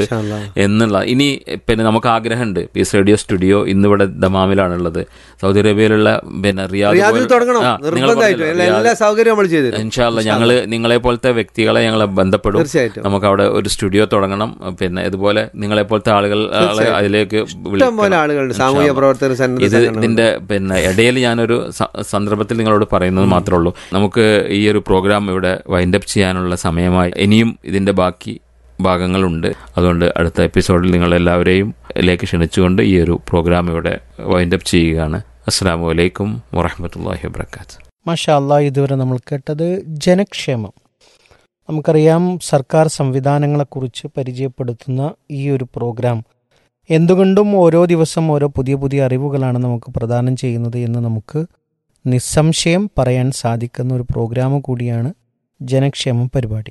മാഷാ അല്ലാ. എന്നുള്ള ഇനി പിന്നെ നമുക്ക് ആഗ്രഹമുണ്ട് പീസ് റേഡിയോ സ്റ്റുഡിയോ ഇന്നിവിടെ ദമാമിലാണുള്ളത് സൗദി അറേബ്യയിലുള്ള പിന്നെ റിയാദ് റിയാദിൽ പോലെ- തുടങ്ങണം ആ, നിങ്ങൾ നിർബന്ധമായിട്ടും പറഞ്ഞല്ലോ, എല്ലാ- എല്ലാ റിയാദ്. സൗകര്യവും നമ്മൾ ചെയ്തു തരും. ഇൻഷാല്ല ഞങ്ങള് നിങ്ങളെ പോലത്തെ വ്യക്തികളെ ഞങ്ങളെ ബന്ധപ്പെടും തീർച്ചയായിട്ടും നമുക്ക് അവിടെ ഒരു സ്റ്റുഡിയോ തുടങ്ങണം പിന്നെ ഇതുപോലെ നിങ്ങളെ പോലത്തെ ആളുകൾ ആളെ അതിലേക്ക് ഇഷ്ടം പോലെ വിളിക്കണം. ആളുകളുണ്ട് സാമൂഹ്യ ഇൻഷാ പ്രവർത്തകർ സന്നദ്ധ ഇത് സംഘടനകൾ. ഇതിന്റെ പിന്നെ ഇടയിൽ ഞാനൊരു സ- സന്ദർഭത്തിൽ നിങ്ങളോട് പറയുന്നത് മാത്രമേ ഉള്ളൂ നമുക്ക് ഈ ഒരു പ്രോഗ്രാം ഇവിടെ വൈൻഡപ്പ് ചെയ്യാനുള്ള സമയമായി ഇനിയും ഇതിന്റെ ബാക്കി ഭാഗങ്ങളുണ്ട് അതുകൊണ്ട് അടുത്ത എപ്പിസോഡിൽ നിങ്ങൾ എല്ലാവരെയും ലേക്ക് ക്ഷണിച്ചുകൊണ്ട് ഈ ഒരു പ്രോഗ്രാം ഇവിടെ വൈൻഡപ്പ് ചെയ്യുകയാണ് അസ്സാം വലൈക്കും വറഹമത്തല്ലാഹി വാബർക്കാത്ത് മാഷാ അല്ലാ ഇതുവരെ നമ്മൾ കേട്ടത് ജനക്ഷേമം നമുക്കറിയാം സർക്കാർ സംവിധാനങ്ങളെക്കുറിച്ച് പരിചയപ്പെടുത്തുന്ന ഈ ഒരു പ്രോഗ്രാം എന്തുകൊണ്ടും ഓരോ ദിവസം ഓരോ പുതിയ പുതിയ അറിവുകളാണ് നമുക്ക് പ്രദാനം ചെയ്യുന്നത് എന്ന് നമുക്ക് നിസ്സംശയം പറയാൻ സാധിക്കുന്ന ഒരു പ്രോഗ്രാം കൂടിയാണ് ജനക്ഷേമം പരിപാടി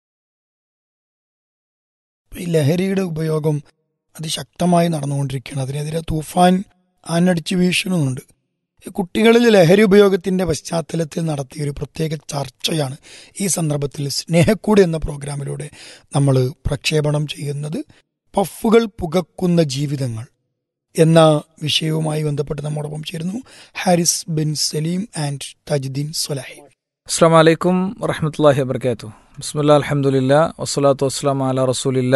ഈ ലഹരിയുടെ ഉപയോഗം അതിശക്തമായി നടന്നുകൊണ്ടിരിക്കുകയാണ് അതിനെതിരെ തൂഫാൻ ആനടിച്ച് വീശുന്നുണ്ട് ഈ കുട്ടികളിൽ ലഹരി ഉപയോഗത്തിന്റെ പശ്ചാത്തലത്തിൽ നടത്തിയ ഒരു പ്രത്യേക ചർച്ചയാണ് ഈ സന്ദർഭത്തിൽ സ്നേഹക്കൂട് എന്ന പ്രോഗ്രാമിലൂടെ നമ്മൾ പ്രക്ഷേപണം ചെയ്യുന്നത് പഫുകൾ പുകക്കുന്ന ജീവിതങ്ങൾ എന്ന വിഷയവുമായി ബന്ധപ്പെട്ട് നമ്മോടൊപ്പം ചേരുന്നു ഹാരിസ് ബിൻ സലീം ആൻഡ് തജ്ദീൻ സൊലാഹി അസ്സാം വലൈക്കും വറഹമത്തല്ലാഹി വബർക്കാത്തു ബിസ്മില്ലാ അലഹമുല്ല വസ്സലാത്തു വസ്സലാം അല റസൂലില്ല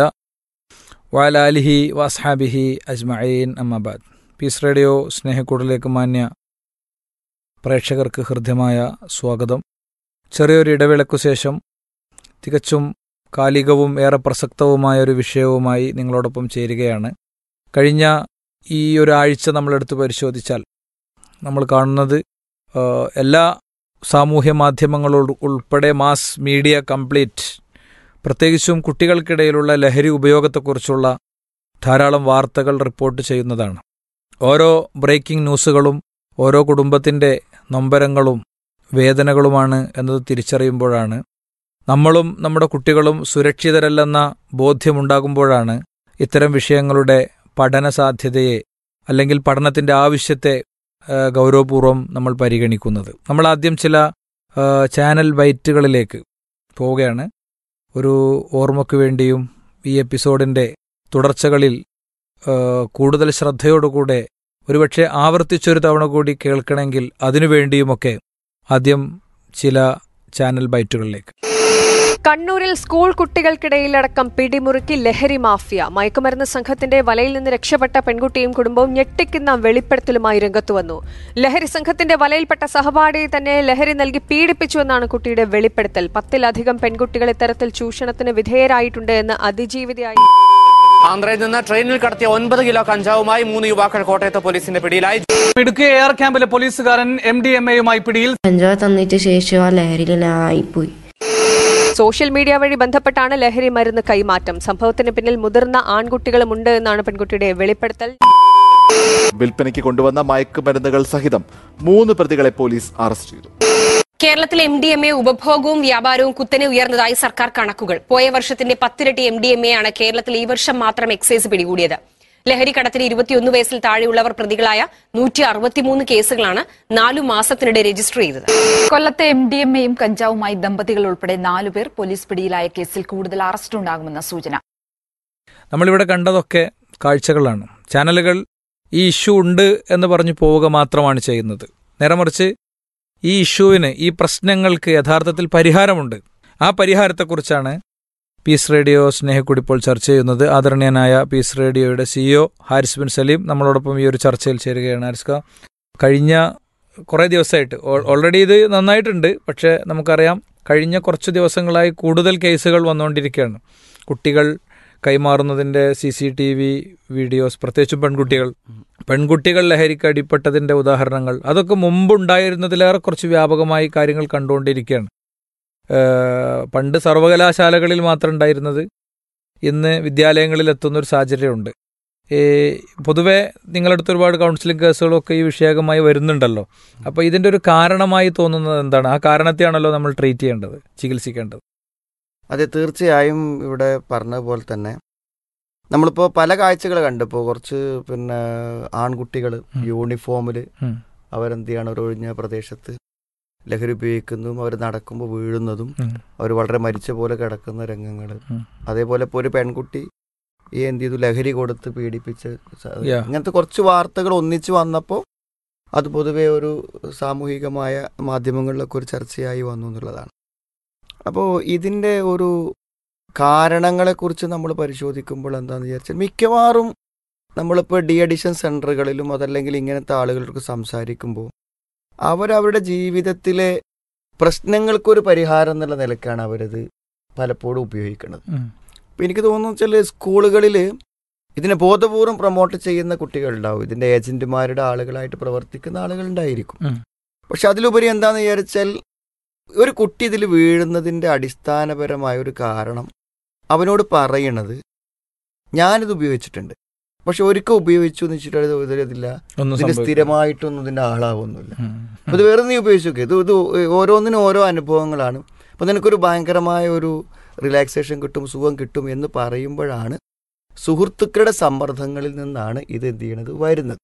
വഅല അലിഹി വസ്ഹാബിഹി അജ്മഈൻ അമ്മബാദ് പീസ് റേഡിയോ സ്നേഹക്കൂടിലേക്ക് മാന്യ പ്രേക്ഷകർക്ക് ഹൃദ്യമായ സ്വാഗതം ചെറിയൊരു ഇടവേളയ്ക്കു ശേഷം തികച്ചും കാലികവും ഏറെ പ്രസക്തവുമായ ഒരു വിഷയവുമായി നിങ്ങളോടൊപ്പം ചേരുകയാണ് കഴിഞ്ഞ ഈ ഒരാഴ്ച നമ്മളെടുത്ത് പരിശോധിച്ചാൽ നമ്മൾ കാണുന്നത് ആ, എല്ലാ സാമൂഹ്യ മാധ്യമങ്ങളോട് ഉൾപ്പെടെ മാസ് മീഡിയ കംപ്ലീറ്റ് പ്രത്യേകിച്ചും കുട്ടികൾക്കിടയിലുള്ള ലഹരി ഉപയോഗത്തെക്കുറിച്ചുള്ള ധാരാളം വാർത്തകൾ റിപ്പോർട്ട് ചെയ്യുന്നതാണ് ഓരോ ബ്രേക്കിംഗ് ന്യൂസുകളും ഓരോ കുടുംബത്തിൻ്റെ നൊമ്പരങ്ങളും വേദനകളുമാണ് എന്നത് തിരിച്ചറിയുമ്പോഴാണ് നമ്മളും നമ്മുടെ കുട്ടികളും സുരക്ഷിതരല്ലെന്ന ബോധ്യമുണ്ടാകുമ്പോഴാണ് ഇത്തരം വിഷയങ്ങളുടെ പഠന സാധ്യതയെ അല്ലെങ്കിൽ പഠനത്തിൻ്റെ ആവശ്യത്തെ ആ, ഗൗരവപൂർവ്വം നമ്മൾ പരിഗണിക്കുന്നത് നമ്മൾ ആദ്യം ചില ആ, ചാനൽ ബൈറ്റുകളിലേക്ക് പോവുകയാണ് ഒരു ഓർമ്മയ്ക്ക് വേണ്ടിയും ഈ എപ്പിസോഡിൻ്റെ തുടർച്ചകളിൽ ആ, കൂടുതൽ ശ്രദ്ധയോടുകൂടെ ഒരുപക്ഷെ ആവർത്തിച്ചൊരു തവണ കൂടി കേൾക്കണമെങ്കിൽ അതിനുവേണ്ടിയുമൊക്കെ ആദ്യം ചില ചാനൽ ബൈറ്റുകളിലേക്ക് കണ്ണൂരിൽ സ്കൂൾ കുട്ടികൾക്കിടയിലടക്കം പിടിമുറുക്കി ലഹരി മാഫിയ മയക്കുമരുന്ന് സംഘത്തിന്റെ വലയിൽ നിന്ന് രക്ഷപ്പെട്ട പെൺകുട്ടിയും കുടുംബവും ഞെട്ടിക്കുന്ന വെളിപ്പെടുത്തലുമായി രംഗത്തുവന്നു ലഹരി സംഘത്തിന്റെ വലയിൽപ്പെട്ട സഹപാഠിയെ തന്നെ ലഹരി നൽകി പീഡിപ്പിച്ചുവെന്നാണ് കുട്ടിയുടെ വെളിപ്പെടുത്തൽ പത്തിലധികം പെൺകുട്ടികൾ ഇത്തരത്തിൽ ചൂഷണത്തിന് വിധേയരായിട്ടുണ്ട് എന്ന് അതിജീവിതയായി ആന്ധ്രയിൽ നിന്ന് ട്രെയിനിൽ കടത്തിയ ഒൻപത് കിലോ കഞ്ചാവുമായി മൂന്ന് യുവാക്കൾ കോട്ടയത്ത് പോലീസിന്റെ പിടിയിലായി ഇടുക്കി എയർ ക്യാമ്പിലെ പോലീസുകാരൻ എം ഡി എം എയുമായി പിടിയിൽ കഞ്ചാവ് തന്നിട്ട് ശേഷം ആ ലഹരിയിലായിപ്പോയി സോഷ്യൽ മീഡിയ വഴി ബന്ധപ്പെട്ടാണ് ലഹരി മരുന്ന് കൈമാറ്റം സംഭവത്തിന് പിന്നിൽ മുതിർന്ന ആൺകുട്ടികളുമുണ്ട് എന്നാണ് പെൺകുട്ടിയുടെ വെളിപ്പെടുത്തൽ വിൽപ്പനയ്ക്ക് കൊണ്ടുവന്ന മയക്കുമരുന്നുകൾ സഹിതം മൂന്ന് പ്രതികളെ പോലീസ് അറസ്റ്റ് ചെയ്തു കേരളത്തിൽ എം ഡി എം എ ഉപഭോഗവും വ്യാപാരവും കുത്തനെ ഉയർന്നതായി സർക്കാർ കണക്കുകൾ പോയ വർഷത്തിന്റെ പത്തിരട്ടി എം ഡി എം എ ആണ് കേരളത്തിൽ ഈ വർഷം മാത്രം എക്സൈസ് പിടികൂടിയത് ലഹരി കടത്തിന് ഇരുപത്തിയൊന്ന് വയസ്സിൽ താഴെയുള്ളവർ പ്രതികളായ നൂറ്റി അറുപത്തിമൂന്ന് കേസുകളാണ് നാലു മാസത്തിനിടെ രജിസ്റ്റർ ചെയ്തത് കൊല്ലത്തെ എം ഡി എം എയും കഞ്ചാവുമായി ദമ്പതികൾ ഉൾപ്പെടെ നാലുപേർ പോലീസ് പിടിയിലായ കേസിൽ കൂടുതൽ അറസ്റ്റ് ഉണ്ടാകുമെന്ന സൂചന നമ്മളിവിടെ കണ്ടതൊക്കെ കാഴ്ചകളാണ് ചാനലുകൾ ഈ ഇഷ്യൂ ഉണ്ട് എന്ന് പറഞ്ഞു പോവുക മാത്രമാണ് ചെയ്യുന്നത് നേരെ മറിച്ച് ഈ ഇഷ്യൂവിന് ഈ പ്രശ്നങ്ങൾക്ക് യഥാർത്ഥത്തിൽ പരിഹാരമുണ്ട് ആ പരിഹാരത്തെക്കുറിച്ചാണ് പീസ് റേഡിയോ സ്നേഹക്കൂടി ഇപ്പോൾ ചർച്ച ചെയ്യുന്നത് ആദരണീയനായ പീസ് റേഡിയോയുടെ സിഇഒ ഹാരിസ് ബിൻ സലീം നമ്മളോടൊപ്പം ഈ ഒരു ചർച്ചയിൽ ചേരുകയാണ് ഹാരിസ്ക കഴിഞ്ഞ കുറേ ദിവസമായിട്ട് ഓൾ- ഓൾറെഡി ഇത് നന്നായിട്ടുണ്ട് പക്ഷേ നമുക്കറിയാം കഴിഞ്ഞ കുറച്ച് ദിവസങ്ങളായി കൂടുതൽ കേസുകൾ വന്നുകൊണ്ടിരിക്കുകയാണ് കുട്ടികൾ കൈമാറുന്നതിൻ്റെ C C T V videos പ്രത്യേകിച്ചും പെൺകുട്ടികൾ പെൺകുട്ടികൾ ലഹരിക്ക് അടിപ്പെട്ടതിൻ്റെ ഉദാഹരണങ്ങൾ അതൊക്കെ മുമ്പുണ്ടായിരുന്നതിലേറെ കുറച്ച് വ്യാപകമായി കാര്യങ്ങൾ കണ്ടുകൊണ്ടിരിക്കുകയാണ് ഏഹ് പണ്ട് സർവകലാശാലകളിൽ മാത്രം ഉണ്ടായിരുന്നത് ഇന്ന് വിദ്യാലയങ്ങളിൽ എത്തുന്ന ഒരു സാഹചര്യമുണ്ട് ഈ പൊതുവെ നിങ്ങളടുത്ത് ഒരുപാട് കൗൺസിലിംഗ് കേസുകളൊക്കെ ഈ വിഷയകമായി വരുന്നുണ്ടല്ലോ അപ്പോൾ ഇതിൻ്റെ ഒരു കാരണമായി തോന്നുന്നത് എന്താണ് ആ കാരണത്തെയാണല്ലോ നമ്മൾ ട്രീറ്റ് ചെയ്യേണ്ടത് ചികിത്സിക്കേണ്ടത് അതെ തീർച്ചയായും ഇവിടെ പറഞ്ഞ പോലെ തന്നെ നമ്മളിപ്പോൾ പല കാഴ്ചകൾ കണ്ടിപ്പോൾ കുറച്ച് പിന്നെ ആൺകുട്ടികൾ യൂണിഫോമിൽ ഉം. അവരെന്ത് ചെയ്യാണ് ഒരു ഒഴിഞ്ഞ പ്രദേശത്ത് ലഹരി ഉപയോഗിക്കുന്നതും അവർ നടക്കുമ്പോൾ വീഴുന്നതും ഉം. അവർ വളരെ മരിച്ച പോലെ കിടക്കുന്ന രംഗങ്ങൾ ഉം. അതേപോലെ ഇപ്പോൾ ഒരു പെൺകുട്ടി ഈ എന്ത് ചെയ്തു ലഹരി കൊടുത്ത് പീഡിപ്പിച്ച് സ- Yeah. ഇങ്ങനത്തെ കുറച്ച് വാർത്തകൾ ഒന്നിച്ച് വന്നപ്പോൾ അത് പൊതുവെ ഒരു സാമൂഹികമായ മാധ്യമങ്ങളിലൊക്കെ ഒരു ചർച്ചയായി വന്നു എന്നുള്ളതാണ് അപ്പോൾ ഇതിൻ്റെ ഒരു കാരണങ്ങളെക്കുറിച്ച് നമ്മൾ പരിശോധിക്കുമ്പോൾ എന്താണെന്ന് വിചാരിച്ചാൽ മിക്കവാറും നമ്മളിപ്പോൾ ഡി അഡിഷൻ സെൻറ്ററുകളിലും അതല്ലെങ്കിൽ ഇങ്ങനത്തെ ആളുകൾക്ക് സംസാരിക്കുമ്പോൾ അവരവരുടെ ജീവിതത്തിലെ പ്രശ്നങ്ങൾക്കൊരു പരിഹാരം എന്നുള്ള നിലക്കാണ് അവരത് പലപ്പോഴും ഉപയോഗിക്കുന്നത് ഉം. അപ്പം എനിക്ക് തോന്നുന്നു വെച്ചാൽ സ്കൂളുകളിൽ ഇതിനെ ബോധപൂർവം പ്രൊമോട്ട് ചെയ്യുന്ന കുട്ടികളുണ്ടാവും ഇതിൻ്റെ ഏജന്റുമാരുടെ ആളുകളായിട്ട് പ്രവർത്തിക്കുന്ന ആളുകളുണ്ടായിരിക്കും ഉം. പക്ഷെ അതിലുപരി എന്താണെന്ന് വിചാരിച്ചാൽ ഒരു കുട്ടി ഇതിൽ വീഴുന്നതിൻ്റെ അടിസ്ഥാനപരമായ ഒരു കാരണം അവനോട് പറയണത് ഞാനിത് ഉപയോഗിച്ചിട്ടുണ്ട് പക്ഷെ ഒരിക്കൽ ഉപയോഗിച്ചു എന്ന് വെച്ചിട്ട് അത് ഇതില്ല ഒന്നും ഇതിന് സംഭവിക്കില്ല. സ്ഥിരമായിട്ടൊന്നും ഇതിൻ്റെ ആളാവുന്നില്ല ഉം. അപ്പോൾ ഇത് വേറെ നീ ഉപയോഗിച്ച് നോക്കുക ഇത് ഇത് ഓരോന്നിനും ഓരോ അനുഭവങ്ങളാണ് അപ്പോൾ നിനക്കൊരു ഭയങ്കരമായ ഒരു റിലാക്സേഷൻ കിട്ടും സുഖം കിട്ടും എന്ന് പറയുമ്പോഴാണ് സുഹൃത്തുക്കളുടെ സമ്മർദ്ദങ്ങളിൽ നിന്നാണ് ഇത് എന്ത് ചെയ്യണത് വരുന്നത്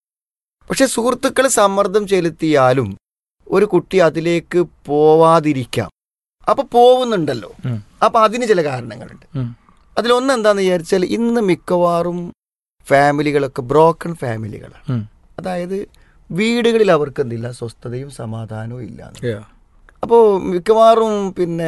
പക്ഷെ സുഹൃത്തുക്കൾ സമ്മർദ്ദം ചെലുത്തിയാലും ഒരു കുട്ടി അതിലേക്ക് പോവാതിരിക്കാം അപ്പൊ പോകുന്നുണ്ടല്ലോ ഉം. അപ്പൊ അതിന് ചില കാരണങ്ങളുണ്ട് ഉം. അതിലൊന്ന് എന്താന്ന് വിചാരിച്ചാൽ ഇന്ന് മിക്കവാറും ഫാമിലികളൊക്കെ ബ്രോക്കൺ ഫാമിലികളാണ് ഉം. അതായത് വീടുകളിൽ അവർക്ക് എന്തില്ല സ്വസ്ഥതയും സമാധാനവും ഇല്ല Yeah. അപ്പോൾ മിക്കവാറും പിന്നെ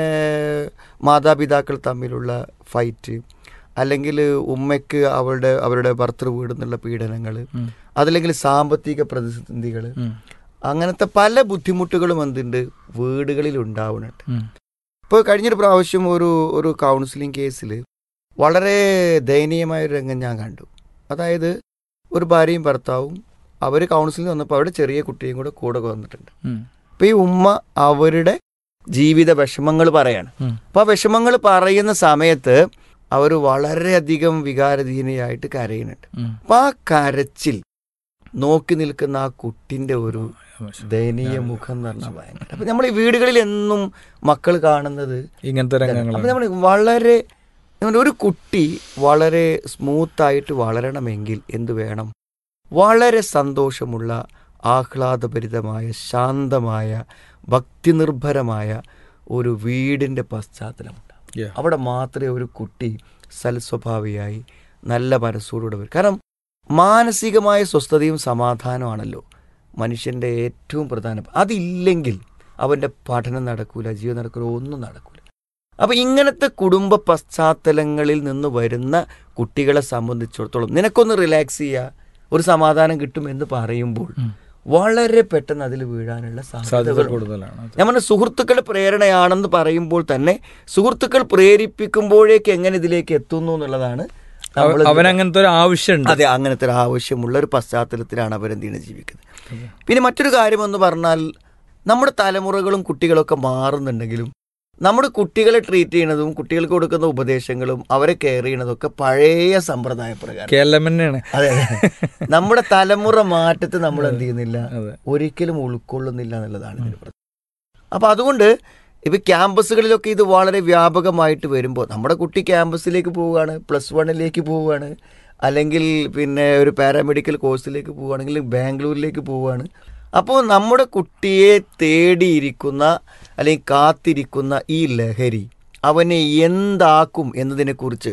മാതാപിതാക്കൾ തമ്മിലുള്ള ഫൈറ്റ് അല്ലെങ്കിൽ ഉമ്മയ്ക്ക് അവളുടെ അവരുടെ ഭർത്തൃ വീടുന്നുള്ള പീഡനങ്ങൾ ഉം. അതല്ലെങ്കിൽ സാമ്പത്തിക പ്രതിസന്ധികൾ ഉം. അങ്ങനത്തെ പല ബുദ്ധിമുട്ടുകളും എന്തുണ്ട് വീടുകളിൽ ഉണ്ടാവുന്നുണ്ട് ഉം. ഇപ്പോൾ കഴിഞ്ഞൊരു പ്രാവശ്യം ഒരു ഒരു കൗൺസിലിംഗ് കേസിൽ വളരെ ദയനീയമായ ഒരു രംഗം ഞാൻ കണ്ടു അതായത് ഒരു ഭാര്യയും ഭർത്താവും അവർ കൗൺസിലിംഗ് വന്നപ്പോൾ അവിടെ ചെറിയ കുട്ടിയും കൂടെ കൂടെ വന്നിട്ടുണ്ട് ഉം. അപ്പോൾ ഈ ഉമ്മ അവരുടെ ജീവിത വിഷമങ്ങൾ പറയാണ് ഉം. അപ്പോൾ ആ വിഷമങ്ങൾ പറയുന്ന സമയത്ത് അവർ വളരെയധികം വികാരധീനയായിട്ട് കരയുന്നുണ്ട് ഉം. അപ്പം ആ കരച്ചിൽ നോക്കി നിൽക്കുന്ന ആ കുട്ടിൻ്റെ ഒരു ദയനീയ മുഖം എന്ന് പറഞ്ഞാൽ ഭയങ്കര അപ്പം നമ്മൾ ഈ വീടുകളിൽ എന്നും മക്കൾ കാണുന്നത് ഇങ്ങനത്തെ അപ്പം രംഗങ്ങളാണ് നമ്മൾ വളരെ നമ്മൾ ഒരു കുട്ടി വളരെ സ്മൂത്തായിട്ട് വളരണമെങ്കിൽ എന്ത് വേണം വളരെ സന്തോഷമുള്ള ആഹ്ലാദഭരിതമായ ശാന്തമായ ഭക്തിനിർഭരമായ ഒരു വീടിൻ്റെ പശ്ചാത്തലമുണ്ട് Yeah. അവിടെ മാത്രമേ ഒരു കുട്ടി സൽസ്വഭാവിയായി നല്ല മനസ്സോടുകൂടെ വരും കാരണം മാനസികമായ സ്വസ്ഥതയും സമാധാനമാണല്ലോ മനുഷ്യൻ്റെ ഏറ്റവും പ്രധാന അതില്ലെങ്കിൽ അവൻ്റെ പഠനം നടക്കൂല ജീവൻ നടക്കൂല ഒന്നും നടക്കൂല അപ്പോൾ ഇങ്ങനത്തെ കുടുംബ പശ്ചാത്തലങ്ങളിൽ നിന്ന് വരുന്ന കുട്ടികളെ സംബന്ധിച്ചിടത്തോളം നിനക്കൊന്ന് റിലാക്സ് ചെയ്യുക ഒരു സമാധാനം കിട്ടും എന്ന് പറയുമ്പോൾ ഉം. വളരെ പെട്ടെന്ന് അതിൽ വീഴാനുള്ള സാധ്യത സാധ്യതകൾ കൂടുതലാണ് അത്. ഞാൻ പറഞ്ഞ സുഹൃത്തുക്കളുടെ പ്രേരണയാണെന്ന് പറയുമ്പോൾ തന്നെ സുഹൃത്തുക്കൾ പ്രേരിപ്പിക്കുമ്പോഴേക്ക് എങ്ങനെ ഇതിലേക്ക് എത്തുന്നു എന്നുള്ളതാണ് നമ്മൾ അവൻ അങ്ങനത്തെ ഒരു ആവശ്യമുണ്ട് അതെ അങ്ങനത്തെ ഒരു ആവശ്യമുള്ള ഒരു പശ്ചാത്തലത്തിലാണ് അവരെന്തിനാണ് ജീവിക്കുന്നത് പിന്നെ മറ്റൊരു കാര്യം എന്ന് പറഞ്ഞാൽ നമ്മുടെ തലമുറകളും കുട്ടികളൊക്കെ മാറുന്നുണ്ടെങ്കിലും നമ്മുടെ കുട്ടികളെ ട്രീറ്റ് ചെയ്യുന്നതും കുട്ടികൾക്ക് കൊടുക്കുന്ന ഉപദേശങ്ങളും അവരെ കെയർ ചെയ്യുന്നതൊക്കെ പഴയ സമ്പ്രദായ പ്രകാരം കേരളം തന്നെയാണ് അതെ അതെ. നമ്മുടെ തലമുറ മാറ്റത്തെ നമ്മൾ എന്ത് ചെയ്യുന്നില്ല അതെ ഒരിക്കലും ഉൾക്കൊള്ളുന്നില്ല എന്നുള്ളതാണ് ഇതിന് പ്രശ്നം അപ്പോൾ അതുകൊണ്ട് ഇപ്പം ക്യാമ്പസുകളിലൊക്കെ ഇത് വളരെ വ്യാപകമായിട്ട് വരുമ്പോൾ നമ്മുടെ കുട്ടി ക്യാമ്പസിലേക്ക് പോവുകയാണ് പ്ലസ് വണ്ണിലേക്ക് പോവുകയാണ് അല്ലെങ്കിൽ പിന്നെ ഒരു പാരാമെഡിക്കൽ കോഴ്സിലേക്ക് പോവുകയാണെങ്കിൽ ബാംഗ്ലൂരിലേക്ക് പോവുകയാണ് അപ്പോൾ നമ്മുടെ കുട്ടിയെ തേടിയിരിക്കുന്ന അല്ലെങ്കിൽ കാത്തിരിക്കുന്ന ഈ ലഹരി അവനെ എന്താക്കും എന്നതിനെക്കുറിച്ച്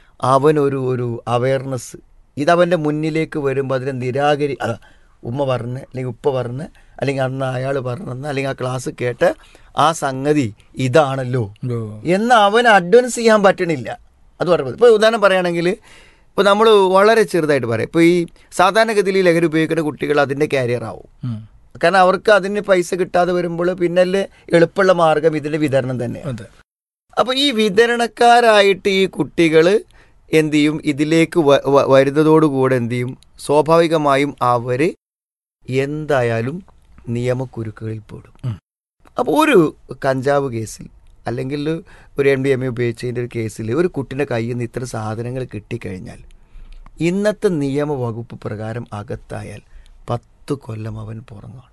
അവനൊരു ഒരു അവയർനെസ് ഇതവൻ്റെ മുന്നിലേക്ക് വരുമ്പോൾ അതിനെ നിരാകരി അതാ ഉമ്മ പറഞ്ഞ് അല്ലെങ്കിൽ ഉപ്പ പറഞ്ഞ് അല്ലെങ്കിൽ അന്ന് അയാൾ പറഞ്ഞെന്ന് അല്ലെങ്കിൽ ആ ക്ലാസ് കേട്ട് ആ സംഗതി ഇതാണല്ലോ ഓ. എന്ന് അവന് അഡ്വാൻസ് ചെയ്യാൻ പറ്റണില്ല അത് പറയുന്നത് ഇപ്പോൾ ഉദാഹരണം പറയുകയാണെങ്കിൽ ഇപ്പോൾ നമ്മൾ വളരെ ചെറുതായിട്ട് പറയാം ഇപ്പോൾ ഈ സാധാരണഗതിയിൽ ഈ ലഹരി ഉപയോഗിക്കുന്ന കുട്ടികൾ അതിൻ്റെ കാരിയർ ആവും ഉം. കാരണം അവർക്ക് അതിന് പൈസ കിട്ടാതെ വരുമ്പോൾ പിന്നല്ലേ എളുപ്പമുള്ള മാർഗം ഇതിൻ്റെ വിതരണം തന്നെയാണ് അതെ അപ്പോൾ ഈ വിതരണക്കാരായിട്ട് ഈ കുട്ടികൾ എന്ത് ചെയ്യും ഇതിലേക്ക് വ- വ- വരുന്നതോടുകൂടെ എന്ത് ചെയ്യും സ്വാഭാവികമായും അവർ എന്തായാലും നിയമക്കുരുക്കുകളിൽ പെടും ഉം. അപ്പോൾ ഒരു കഞ്ചാവ് കേസിൽ അല്ലെങ്കിൽ ഒരു എം ഡി എം എ ഉപയോഗിച്ചതിൻ്റെ ഒരു കേസിൽ ഒരു കുട്ടിൻ്റെ കയ്യിൽ നിന്ന് ഇത്തരം സാധനങ്ങൾ കിട്ടിക്കഴിഞ്ഞാൽ ഇന്നത്തെ നിയമവകുപ്പ് പ്രകാരം അകത്തായാൽ പത്ത് കൊല്ലം അവൻ പുറം കാണൂല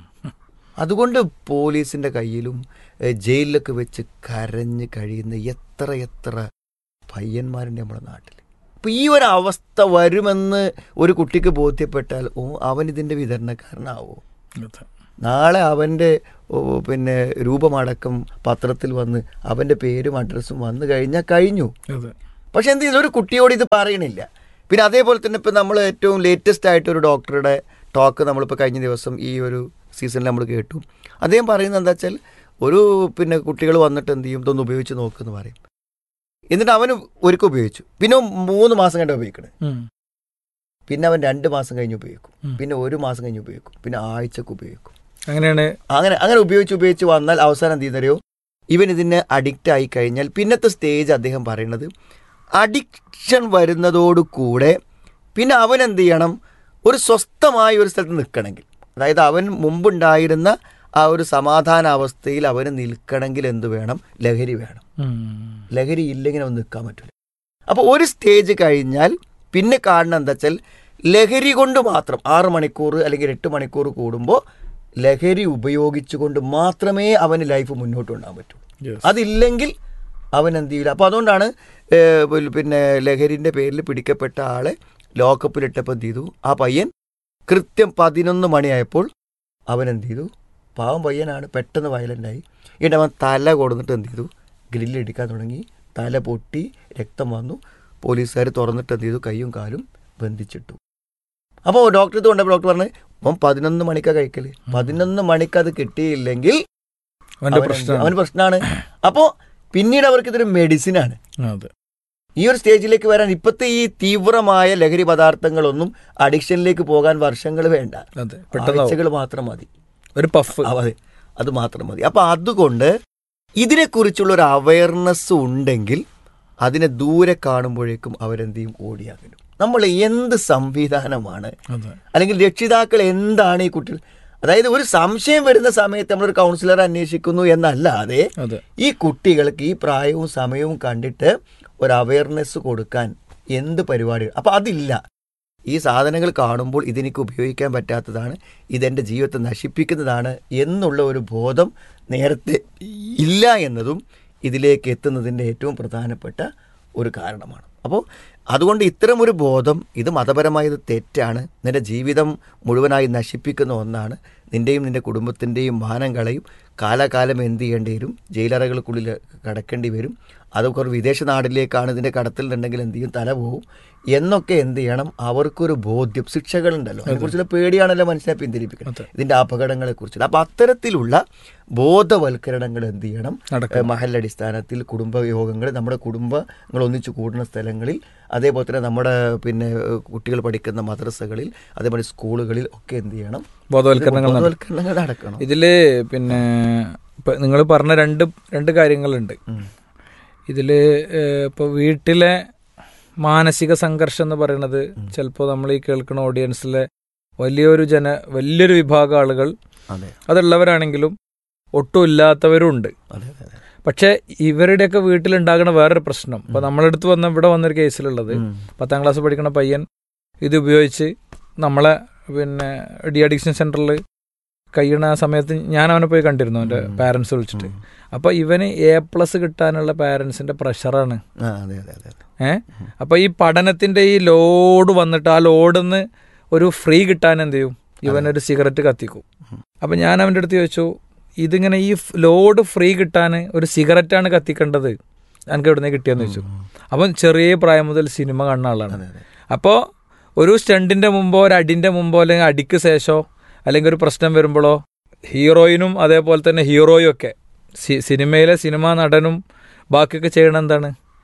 അതുകൊണ്ട് പോലീസിൻ്റെ കയ്യിലും ഏഹ്, ജയിലിലൊക്കെ വെച്ച് കരഞ്ഞ് കഴിയുന്ന എത്ര എത്ര പയ്യന്മാരുണ്ട് നമ്മുടെ നാട്ടിൽ അപ്പോൾ ഈ ഒരു അവസ്ഥ വരുമെന്ന് ഒരു കുട്ടിക്ക് ബോധ്യപ്പെട്ടാൽ ഓ അവൻ ഇതിൻ്റെ വിതരണക്കാരനാവോ അതെ. നാളെ അവൻ്റെ ഓ, പിന്നെ രൂപമടക്കം പത്രത്തിൽ വന്ന് അവൻ്റെ പേരും അഡ്രസ്സും വന്നു കഴിഞ്ഞാൽ കഴിഞ്ഞു അതെ പക്ഷെ എന്ത് ചെയ്യുന്നു ഒരു കുട്ടിയോട് ഇത് പറയണില്ല പിന്നെ അതേപോലെ തന്നെ ഇപ്പം നമ്മൾ ഏറ്റവും ലേറ്റസ്റ്റ് ആയിട്ട് ഒരു ഡോക്ടറുടെ ടോക്ക് നമ്മളിപ്പോൾ കഴിഞ്ഞ ദിവസം ഈ ഒരു സീസണിൽ നമ്മൾ കേട്ടു അദ്ദേഹം പറയുന്നത് എന്താ വെച്ചാൽ ഒരു പിന്നെ കുട്ടികൾ വന്നിട്ട് എന്ത് ചെയ്യും ഇതൊന്ന് ഉപയോഗിച്ച് നോക്കുമെന്ന് പറയും എന്നിട്ട് അവന് ഒരിക്കൽ ഉപയോഗിച്ചു പിന്നെ മൂന്ന് മാസം കണ്ട് ഉപയോഗിക്കണേ പിന്നെ അവൻ രണ്ട് മാസം കഴിഞ്ഞ് ഉപയോഗിക്കും പിന്നെ ഒരു മാസം കഴിഞ്ഞ് ഉപയോഗിക്കും പിന്നെ ആഴ്ചക്ക് ഉപയോഗിക്കും അങ്ങനെയാണ് അങ്ങനെ അങ്ങനെ ഉപയോഗിച്ച് ഉപയോഗിച്ച് വന്നാൽ അവസാനം എന്ത് ചെയ്യുന്നറിയോ ഇവൻ ഇതിന് അഡിക്റ്റ് ആയി കഴിഞ്ഞാൽ പിന്നത്തെ സ്റ്റേജ് അദ്ദേഹം പറയുന്നത് അഡിക്ഷൻ വരുന്നതോടുകൂടെ പിന്നെ അവൻ എന്ത് ചെയ്യണം ഒരു സ്വസ്ഥമായ ഒരു സ്ഥലത്ത് നിൽക്കണമെങ്കിൽ അതായത് അവൻ മുമ്പുണ്ടായിരുന്ന ആ ഒരു സമാധാന അവസ്ഥയിൽ അവന് നിൽക്കണമെങ്കിൽ എന്ത് വേണം ലഹരി വേണം ലഹരി ഇല്ലെങ്കിൽ അവൻ നിൽക്കാൻ പറ്റില്ല അപ്പോൾ ഒരു സ്റ്റേജ് കഴിഞ്ഞാൽ പിന്നെ കാണുന്ന എന്താ വെച്ചാൽ ലഹരി കൊണ്ട് മാത്രം ആറ് മണിക്കൂർ അല്ലെങ്കിൽ എട്ട് മണിക്കൂർ കൂടുമ്പോൾ ലഹരി ഉപയോഗിച്ചുകൊണ്ട് മാത്രമേ അവന് ലൈഫ് മുന്നോട്ട് കൊണ്ടുപോകാൻ പറ്റൂ അതില്ലെങ്കിൽ അവൻ എന്ത് ചെയ്യില്ല അപ്പോൾ അതുകൊണ്ടാണ് ഏഹ്, പിന്നെ- പിന്നെ ലഹരിൻ്റെ പേരിൽ പിടിക്കപ്പെട്ട ആളെ ലോക്കപ്പിലിട്ടപ്പോൾ എന്ത് ചെയ്തു ആ പയ്യൻ കൃത്യം പതിനൊന്ന് മണിയായപ്പോൾ അവൻ എന്ത് ചെയ്തു പാവം പയ്യനാണ് പെട്ടെന്ന് വയലൻ്റായി എന്നിട്ട് അവൻ തല കൊടുന്നിട്ട് എന്ത് ചെയ്തു ഗ്രില്ലടിക്കാൻ തുടങ്ങി തല പൊട്ടി രക്തം വന്നു പോലീസുകാർ തുറന്നിട്ട് എന്ത് ചെയ്തു കൈയും കാലും ബന്ധിച്ചിട്ടു അപ്പോൾ ഡോക്ടർ ഇത് കൊണ്ടപ്പോൾ ഡോക്ടർ പറഞ്ഞു അവൻ പതിനൊന്ന് മണിക്കാ കഴിക്കല് പതിനൊന്ന് മണിക്ക് അത് കിട്ടിയില്ലെങ്കിൽ അവന്റെ അവൻ എന്ത് ചെയ്യും? പ്രശ്നമാണ്. അവന് പ്രശ്നമാണ് അപ്പോൾ പിന്നീട് അവർക്ക് ഇതൊരു മെഡിസിനാണ് അതെ ഈ ഒരു സ്റ്റേജിലേക്ക് വരാൻ ഇപ്പോഴത്തെ ഈ തീവ്രമായ ലഹരി പദാർത്ഥങ്ങളൊന്നും അഡിക്ഷനിലേക്ക് പോകാൻ വർഷങ്ങൾ വേണ്ട അതെ പെട്ടെന്ന് ആഴ്ചകൾ മാത്രം മതി ഒരു പഫ് അതെ അത് മാത്രം മതി അപ്പൊ അതുകൊണ്ട് ഇതിനെക്കുറിച്ചുള്ള ഒരു അവയർനെസ് ഉണ്ടെങ്കിൽ അതിനെ ദൂരെ കാണുമ്പോഴേക്കും അവരെന്ത് ചെയ്യും ഓടിയാകലും നമ്മൾ എന്ത് സംവിധാനമാണ് അതെ അല്ലെങ്കിൽ രക്ഷിതാക്കൾ എന്താണ് ഈ കുട്ടികൾ അതായത് ഒരു സംശയം വരുന്ന സമയത്ത് നമ്മളൊരു കൗൺസിലർ അന്വേഷിക്കുന്നു എന്നല്ലാതെ അതെ ഈ കുട്ടികൾക്ക് ഈ പ്രായവും സമയവും കണ്ടിട്ട് ഒരു അവയർനെസ് കൊടുക്കാൻ എന്ത് പരിപാടി അപ്പം അതില്ല ഈ സാധനങ്ങൾ കാണുമ്പോൾ ഇതെനിക്ക് ഉപയോഗിക്കാൻ പറ്റാത്തതാണ് ഇതെൻ്റെ ജീവിതത്തെ നശിപ്പിക്കുന്നതാണ് എന്നുള്ള ഒരു ബോധം നേരത്തെ ഇല്ല എന്നതും ഇതിലേക്ക് എത്തുന്നതിൻ്റെ ഏറ്റവും പ്രധാനപ്പെട്ട ഒരു കാരണമാണ് അപ്പോൾ അതുകൊണ്ട് ഇത്തരമൊരു ബോധം ഇത് മതപരമായ ഇത് തെറ്റാണ് നിന്റെ ജീവിതം മുഴുവനായി നശിപ്പിക്കുന്ന ഒന്നാണ് നിൻ്റെയും നിൻ്റെ കുടുംബത്തിൻ്റെയും മാനം കളയും കാലാകാലം എന്ത് ചെയ്യേണ്ടി വരും ജയിലറകൾക്കുള്ളിൽ കടക്കേണ്ടി വരും അതൊക്കെ ഒരു വിദേശ നാടിലേക്കാണ് ഇതിൻ്റെ കടത്തിലുണ്ടെങ്കിൽ എന്ത് ചെയ്യും തല പോവും എന്നൊക്കെ എന്ത് ചെയ്യണം അവർക്കൊരു ബോധ്യം ശിക്ഷകളുണ്ടല്ലോ അതിനെക്കുറിച്ചുള്ള പേടിയാണല്ലോ മനസ്സിലാക്കി പിന്തിരിപ്പിക്കുന്നത് ഇതിൻ്റെ അപകടങ്ങളെക്കുറിച്ചുള്ള അപ്പോൾ അത്തരത്തിലുള്ള ബോധവൽക്കരണങ്ങൾ എന്ത് ചെയ്യണം നടക്കണം. മഹലടിസ്ഥാനത്തിൽ കുടുംബ യോഗങ്ങൾ നമ്മുടെ കുടുംബങ്ങൾ ഒന്നിച്ചു കൂടുന്ന സ്ഥലങ്ങളിൽ അതേപോലെ തന്നെ നമ്മുടെ പിന്നെ ഏഹ്, കുട്ടികൾ പഠിക്കുന്ന മദ്രസകളിൽ അതേപോലെ സ്കൂളുകളിൽ ഒക്കെ എന്ത് ചെയ്യണം ബോധവൽക്കരണങ്ങൾ നട- ബോധവൽക്കരണങ്ങൾ നടക്കണം ഇതില് പിന്നെ നിങ്ങൾ പറഞ്ഞ രണ്ട് രണ്ട് കാര്യങ്ങളുണ്ട് ഇതില് ഏഹ്, ഇപ്പൊ വീട്ടിലെ മാനസിക സംഘർഷം എന്ന് പറയുന്നത് ചിലപ്പോൾ നമ്മൾ ഈ കേൾക്കുന്ന ഓഡിയൻസിലെ വലിയൊരു ജന വലിയൊരു വിഭാഗം ആളുകൾ അതെ അതുള്ളവരാണെങ്കിലും ഒട്ടും ഇല്ലാത്തവരും ഉണ്ട് അതെ അതെ അതെ പക്ഷെ ഇവരുടെയൊക്കെ വീട്ടിലുണ്ടാകുന്ന വേറൊരു പ്രശ്നം ഇപ്പൊ നമ്മളടുത്ത് വന്ന ഇവിടെ വന്നൊരു കേസിലുള്ളത് ഉം. പത്താം ക്ലാസ് പഠിക്കുന്ന പയ്യൻ ഇത് ഉപയോഗിച്ച് നമ്മളെ പിന്നെ ഡി അഡിക്ഷൻ സെന്ററിൽ കഴിയണ ആ സമയത്ത് ഞാൻ അവനെ പോയി കണ്ടിരുന്നു അവന്റെ ഉം. പാരന്റ്സ് വിളിച്ചിട്ട് അപ്പൊ ഇവന് എ പ്ലസ് കിട്ടാനുള്ള പാരന്റ്സിന്റെ പ്രഷറാണ് ആ അതെ അതെ അതെ അതെ ഏ അപ്പൊ ഈ പഠനത്തിന്റെ ഈ ലോഡ് വന്നിട്ട് ആ ലോഡിന്ന് ഒരു ഫ്രീ കിട്ടാൻ എന്ത് ചെയ്യും ഇവനൊരു സിഗരറ്റ് കത്തിക്കും അപ്പൊ ഞാൻ അവന്റെ അടുത്ത് ചോദിച്ചു ഇതിങ്ങനെ ഈ ലോഡ് ഫ്രീ കിട്ടാൻ ഒരു സിഗരറ്റാണ് കത്തിക്കേണ്ടത് എനിക്ക് എവിടെ കിട്ടിയെന്ന് ചോദിച്ചു അവൻ ചെറിയ പ്രായം മുതൽ സിനിമ കാണുന്ന ആളാണ് അതെ അതെ അപ്പോൾ ഒരു സ്റ്റണ്ടിന്റെ മുമ്പോ ഒരു അടിന്റെ മുമ്പോ അല്ലെങ്കിൽ അടിക്ക് ശേഷമോ അല്ലെങ്കിൽ ഒരു പ്രശ്നം വരുമ്പോഴോ ഹീറോയിനും അതേപോലെ തന്നെ ഹീറോയും ഒക്കെ സി- സിനിമയിലെ സിനിമാ നടനും ബാക്കിയൊക്കെ ചെയ്യണം എന്താണ്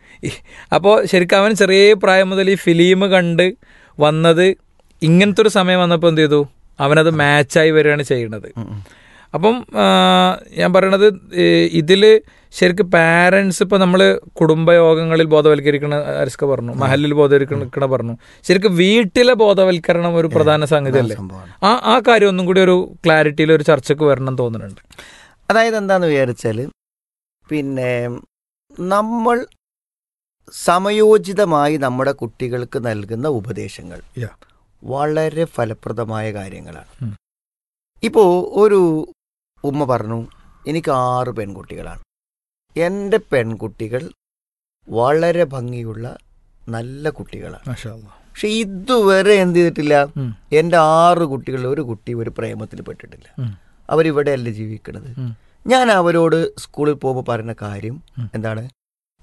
അപ്പോൾ ശരിക്കും അവൻ ചെറിയ പ്രായം മുതൽ ഈ ഫിലിം കണ്ട് വന്നത് ഇങ്ങനത്തെ ഒരു സമയം വന്നപ്പോൾ എന്ത് ചെയ്തു അവനത് മാച്ചായി വരികയാണ് ചെയ്യുന്നത് അപ്പം ആ, ഞാൻ പറയണത് ഇതിൽ ശരിക്കും പാരൻസ് ഇപ്പം നമ്മൾ കുടുംബയോഗങ്ങളിൽ ബോധവൽക്കരിക്കണ അരിസ്ക പറഞ്ഞു മഹലിൽ ബോധവൽക്കരിക്കണ പറഞ്ഞു ശരിക്കും വീട്ടിലെ ബോധവൽക്കരണം ഒരു പ്രധാന സംഗതി അല്ലേ സംഭവമാണ് ആ ആ കാര്യം ഒന്നും കൂടി ഒരു ക്ലാരിറ്റിയിൽ ഒരു ചർച്ചക്ക് വരണം എന്ന് തോന്നുന്നുണ്ട് അതായത് എന്താന്ന് വിചാരിച്ചാൽ പിന്നെ നമ്മൾ സമയോചിതമായി നമ്മുടെ കുട്ടികൾക്ക് നൽകുന്ന ഉപദേശങ്ങൾ Yeah. വളരെ ഫലപ്രദമായ കാര്യങ്ങളാണ് ഉം. ഇപ്പോൾ ഒരു ഉമ്മ പറഞ്ഞു എനിക്ക് ആറ് പെൺകുട്ടികളാണ് എൻ്റെ പെൺകുട്ടികൾ വളരെ ഭംഗിയുള്ള നല്ല കുട്ടികളാണ് പക്ഷെ ഇതുവരെ എന്ത് ചെയ്തിട്ടില്ല ഉം. എൻ്റെ ആറ് കുട്ടികളിൽ ഒരു കുട്ടി ഒരു പ്രേമത്തിൽ പെട്ടിട്ടില്ല ഉം. അവരിവിടെയല്ല ജീവിക്കുന്നത് ഉം. ഞാൻ അവരോട് സ്കൂളിൽ പോകുമ്പോൾ പറയുന്ന കാര്യം ഉം. എന്താണ്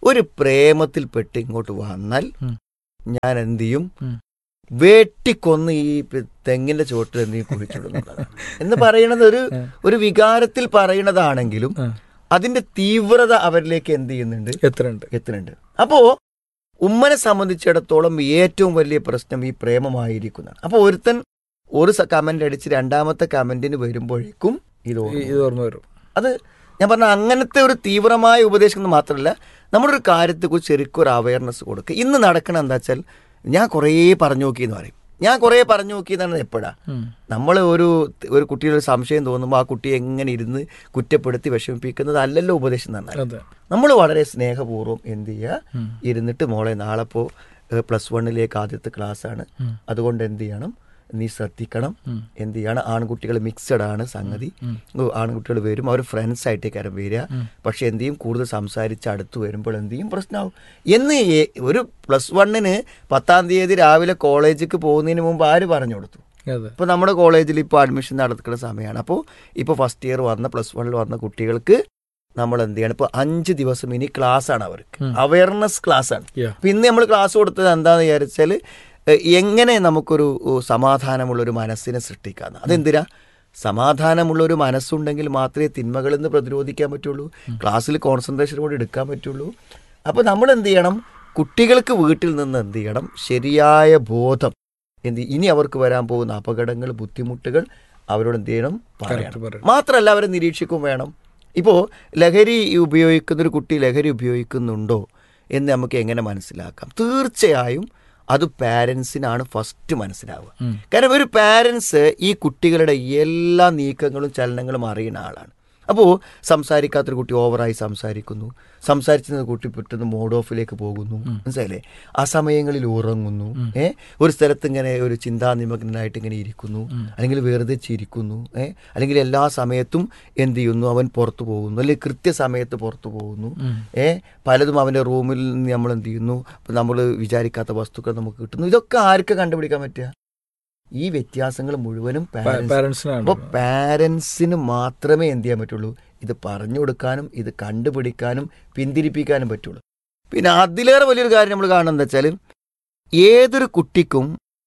ഒരു പ്രേമത്തിൽപ്പെട്ട് ഇങ്ങോട്ട് വന്നാൽ ഉം. ഞാൻ എന്ത് ചെയ്യും ഉം. വെട്ടിക്കൊന്ന് ഈ പി- തെങ്ങിന്റെ ചുവട്ടിൽ എന്ത് ചെയ്യും കുഴിച്ചിടുന്നതാണ് എന്ന് പറയണത് ഒരു ഉം. ഒരു വികാരത്തിൽ പറയണതാണെങ്കിലും ഉം. അതിന്റെ തീവ്രത അവരിലേക്ക് എന്ത് ചെയ്യുന്നുണ്ട് എത്രയുണ്ട് എത്തുന്നുണ്ട് അപ്പോ ഉമ്മനെ സംബന്ധിച്ചിടത്തോളം ഏറ്റവും വലിയ പ്രശ്നം ഈ പ്രേമമായിരിക്കുന്നതാണ് അപ്പൊ ഒരുത്തൻ ഒരു കമന്റ് അടിച്ച് രണ്ടാമത്തെ കമന്റിന് വരുമ്പോഴേക്കും ഇത് ഓർമ്മ ഈ- ഇത് ഓർമ്മ വരും അത് ഞാൻ പറഞ്ഞ അങ്ങനത്തെ ഒരു തീവ്രമായ ഉപദേശം മാത്രമല്ല നമ്മുടെ ഒരു കാര്യത്തെക്കുറിച്ച് ശരിക്കും ഒരു അവയർനെസ് കൊടുക്കുക ഇന്ന് നടക്കണ എന്താ വെച്ചാൽ ഞാൻ കുറേ പറഞ്ഞു നോക്കി എന്ന് പറയും ഞാൻ കുറേ പറഞ്ഞു നോക്കി എന്നാണ് എപ്പോഴാ ഉം. നമ്മൾ ഒരു ഒരു കുട്ടിയുടെ ഒരു സംശയം തോന്നുമ്പോൾ ആ കുട്ടിയെ എങ്ങനെ ഇരുന്ന് കുറ്റപ്പെടുത്തി വിഷമിപ്പിക്കുന്നത് അല്ലല്ലോ ഉപദേശം എന്ന് പറഞ്ഞാൽ അതെ നമ്മൾ വളരെ സ്നേഹപൂർവ്വം എന്ത് ചെയ്യുക ഉം. ഇരുന്നിട്ട് മോളെ നാളെ ഇപ്പോൾ പ്ലസ് വണ്ണിലേക്ക് ആദ്യത്തെ ക്ലാസ് ആണ് ഉം. അതുകൊണ്ട് എന്ത് ചെയ്യണം നീ ശ്രദ്ധിക്കണം ഉം. എന്ത് ചെയ്യണം ആൺകുട്ടികൾ മിക്സഡ് ആണ് സംഗതി ഉം. ഓ, ആൺകുട്ടികൾ വരും അവർ ഫ്രണ്ട്സ് ആയിട്ടേക്കാരം വരിക ഉം. പക്ഷെ എന്ത് ചെയ്യും കൂടുതൽ സംസാരിച്ച് അടുത്ത് വരുമ്പോൾ എന്ത് ചെയ്യും പ്രശ്നമാവും എന്ന് ഏ- ഒരു പ്ലസ് വണ്ണിന് പത്താം തീയതി രാവിലെ കോളേജിലേക്ക് പോകുന്നതിന് മുമ്പ് ആര് പറഞ്ഞു കൊടുത്തു അതെ ഇപ്പോൾ നമ്മുടെ കോളേജിൽ ഇപ്പോൾ അഡ്മിഷൻ നടക്കുന്ന സമയമാണ് അപ്പോൾ ഇപ്പോൾ ഫസ്റ്റ് ഇയർ വന്ന പ്ലസ് വണ്ണിൽ വന്ന കുട്ടികൾക്ക് നമ്മൾ എന്ത് ചെയ്യണം ഇപ്പോൾ അഞ്ച് ദിവസം ഇനി ക്ലാസ് ആണ് അവർക്ക് ഉം. അവയർനെസ് ക്ലാസ് ആണ് Yeah. അപ്പം ഇന്ന് നമ്മൾ ക്ലാസ് കൊടുത്തത് എന്താണെന്ന് വിചാരിച്ചാൽ എ, എങ്ങനെ നമുക്കൊരു ഓ, സമാധാനമുള്ളൊരു മനസ്സിനെ സൃഷ്ടിക്കാമെന്ന് അതെന്തിനാ സമാധാനമുള്ള ഒരു മനസ്സുണ്ടെങ്കിൽ മാത്രമേ തിന്മകളിൽ നിന്ന് പ്രതിരോധിക്കാൻ പറ്റുള്ളൂ ക്ലാസ്സിൽ കോൺസെൻട്രേഷൻ കൂടി എടുക്കാൻ പറ്റുള്ളൂ അപ്പോൾ നമ്മൾ എന്ത് ചെയ്യണം കുട്ടികൾക്ക് വീട്ടിൽ നിന്ന് എന്ത് ചെയ്യണം ശരിയായ ബോധം എന്ത് ഇനി അവർക്ക് വരാൻ പോകുന്ന അപകടങ്ങൾ ബുദ്ധിമുട്ടുകൾ അവരോട് എന്ത് ചെയ്യണം Correct പറയണം പറയണം. മാത്രമല്ല അവരെ നിരീക്ഷിക്കും വേണം ഇപ്പോൾ ലഹരി ഉപയോഗിക്കുന്ന ഒരു കുട്ടി ലഹരി ഉപയോഗിക്കുന്നുണ്ടോ എന്ന് നമുക്ക് എങ്ങനെ മനസ്സിലാക്കാം തീർച്ചയായും അത് പാരൻസിനാണ് ഫസ്റ്റ് മനസ്സിലാവുക ഉം. കാരണം ഒരു പാരൻസ് ഈ കുട്ടികളുടെ എല്ലാ നീക്കങ്ങളും ചലനങ്ങളും അറിയുന്ന ആളാണ് അപ്പോൾ സംസാരിക്കാത്തൊരു കുട്ടി ഓവറായി സംസാരിക്കുന്നു സംസാരിച്ചിരുന്ന കുട്ടി പെട്ടെന്ന് മോഡ് ഓഫിലേക്ക് പോകുന്നു മനസ്സിലായില്ലേ ആ സമയങ്ങളിൽ ഉറങ്ങുന്നു ഏ ഒരു സ്ഥലത്ത് ഇങ്ങനെ ഒരു ചിന്താനിമഗ്നായിട്ട് ഇങ്ങനെ ഇരിക്കുന്നു അല്ലെങ്കിൽ വെറുതെ ചിരിക്കുന്നു ഏ അല്ലെങ്കിൽ എല്ലാ സമയത്തും എന്ത് ചെയ്യുന്നു അവൻ പുറത്തു പോകുന്നു അല്ലെങ്കിൽ കൃത്യസമയത്ത് പുറത്തു പോകുന്നു ഏ പലതും അവൻ്റെ റൂമിൽ നിന്ന് നമ്മൾ എന്ത് ചെയ്യുന്നു നമ്മൾ വിചാരിക്കാത്ത വസ്തുക്കൾ നമുക്ക് കിട്ടുന്നു ഇതൊക്കെ ആർക്ക് കണ്ടുപിടിക്കാൻ പറ്റുക ഈ വ്യത്യാസങ്ങൾ മുഴുവനും parents- പാരന്റ്സിനാണ് അപ്പോൾ പാരൻസിന് മാത്രമേ എന്ത് ചെയ്യാൻ പറ്റുള്ളൂ ഇത് പറഞ്ഞു കൊടുക്കാനും ഇത് കണ്ടുപിടിക്കാനും പിന്തിരിപ്പിക്കാനും പറ്റുള്ളൂ പിന്നെ അതിലേറെ വലിയൊരു കാര്യം നമ്മൾ കാണുന്നത് എന്താ വെച്ചാൽ ഏതൊരു കുട്ടിക്കും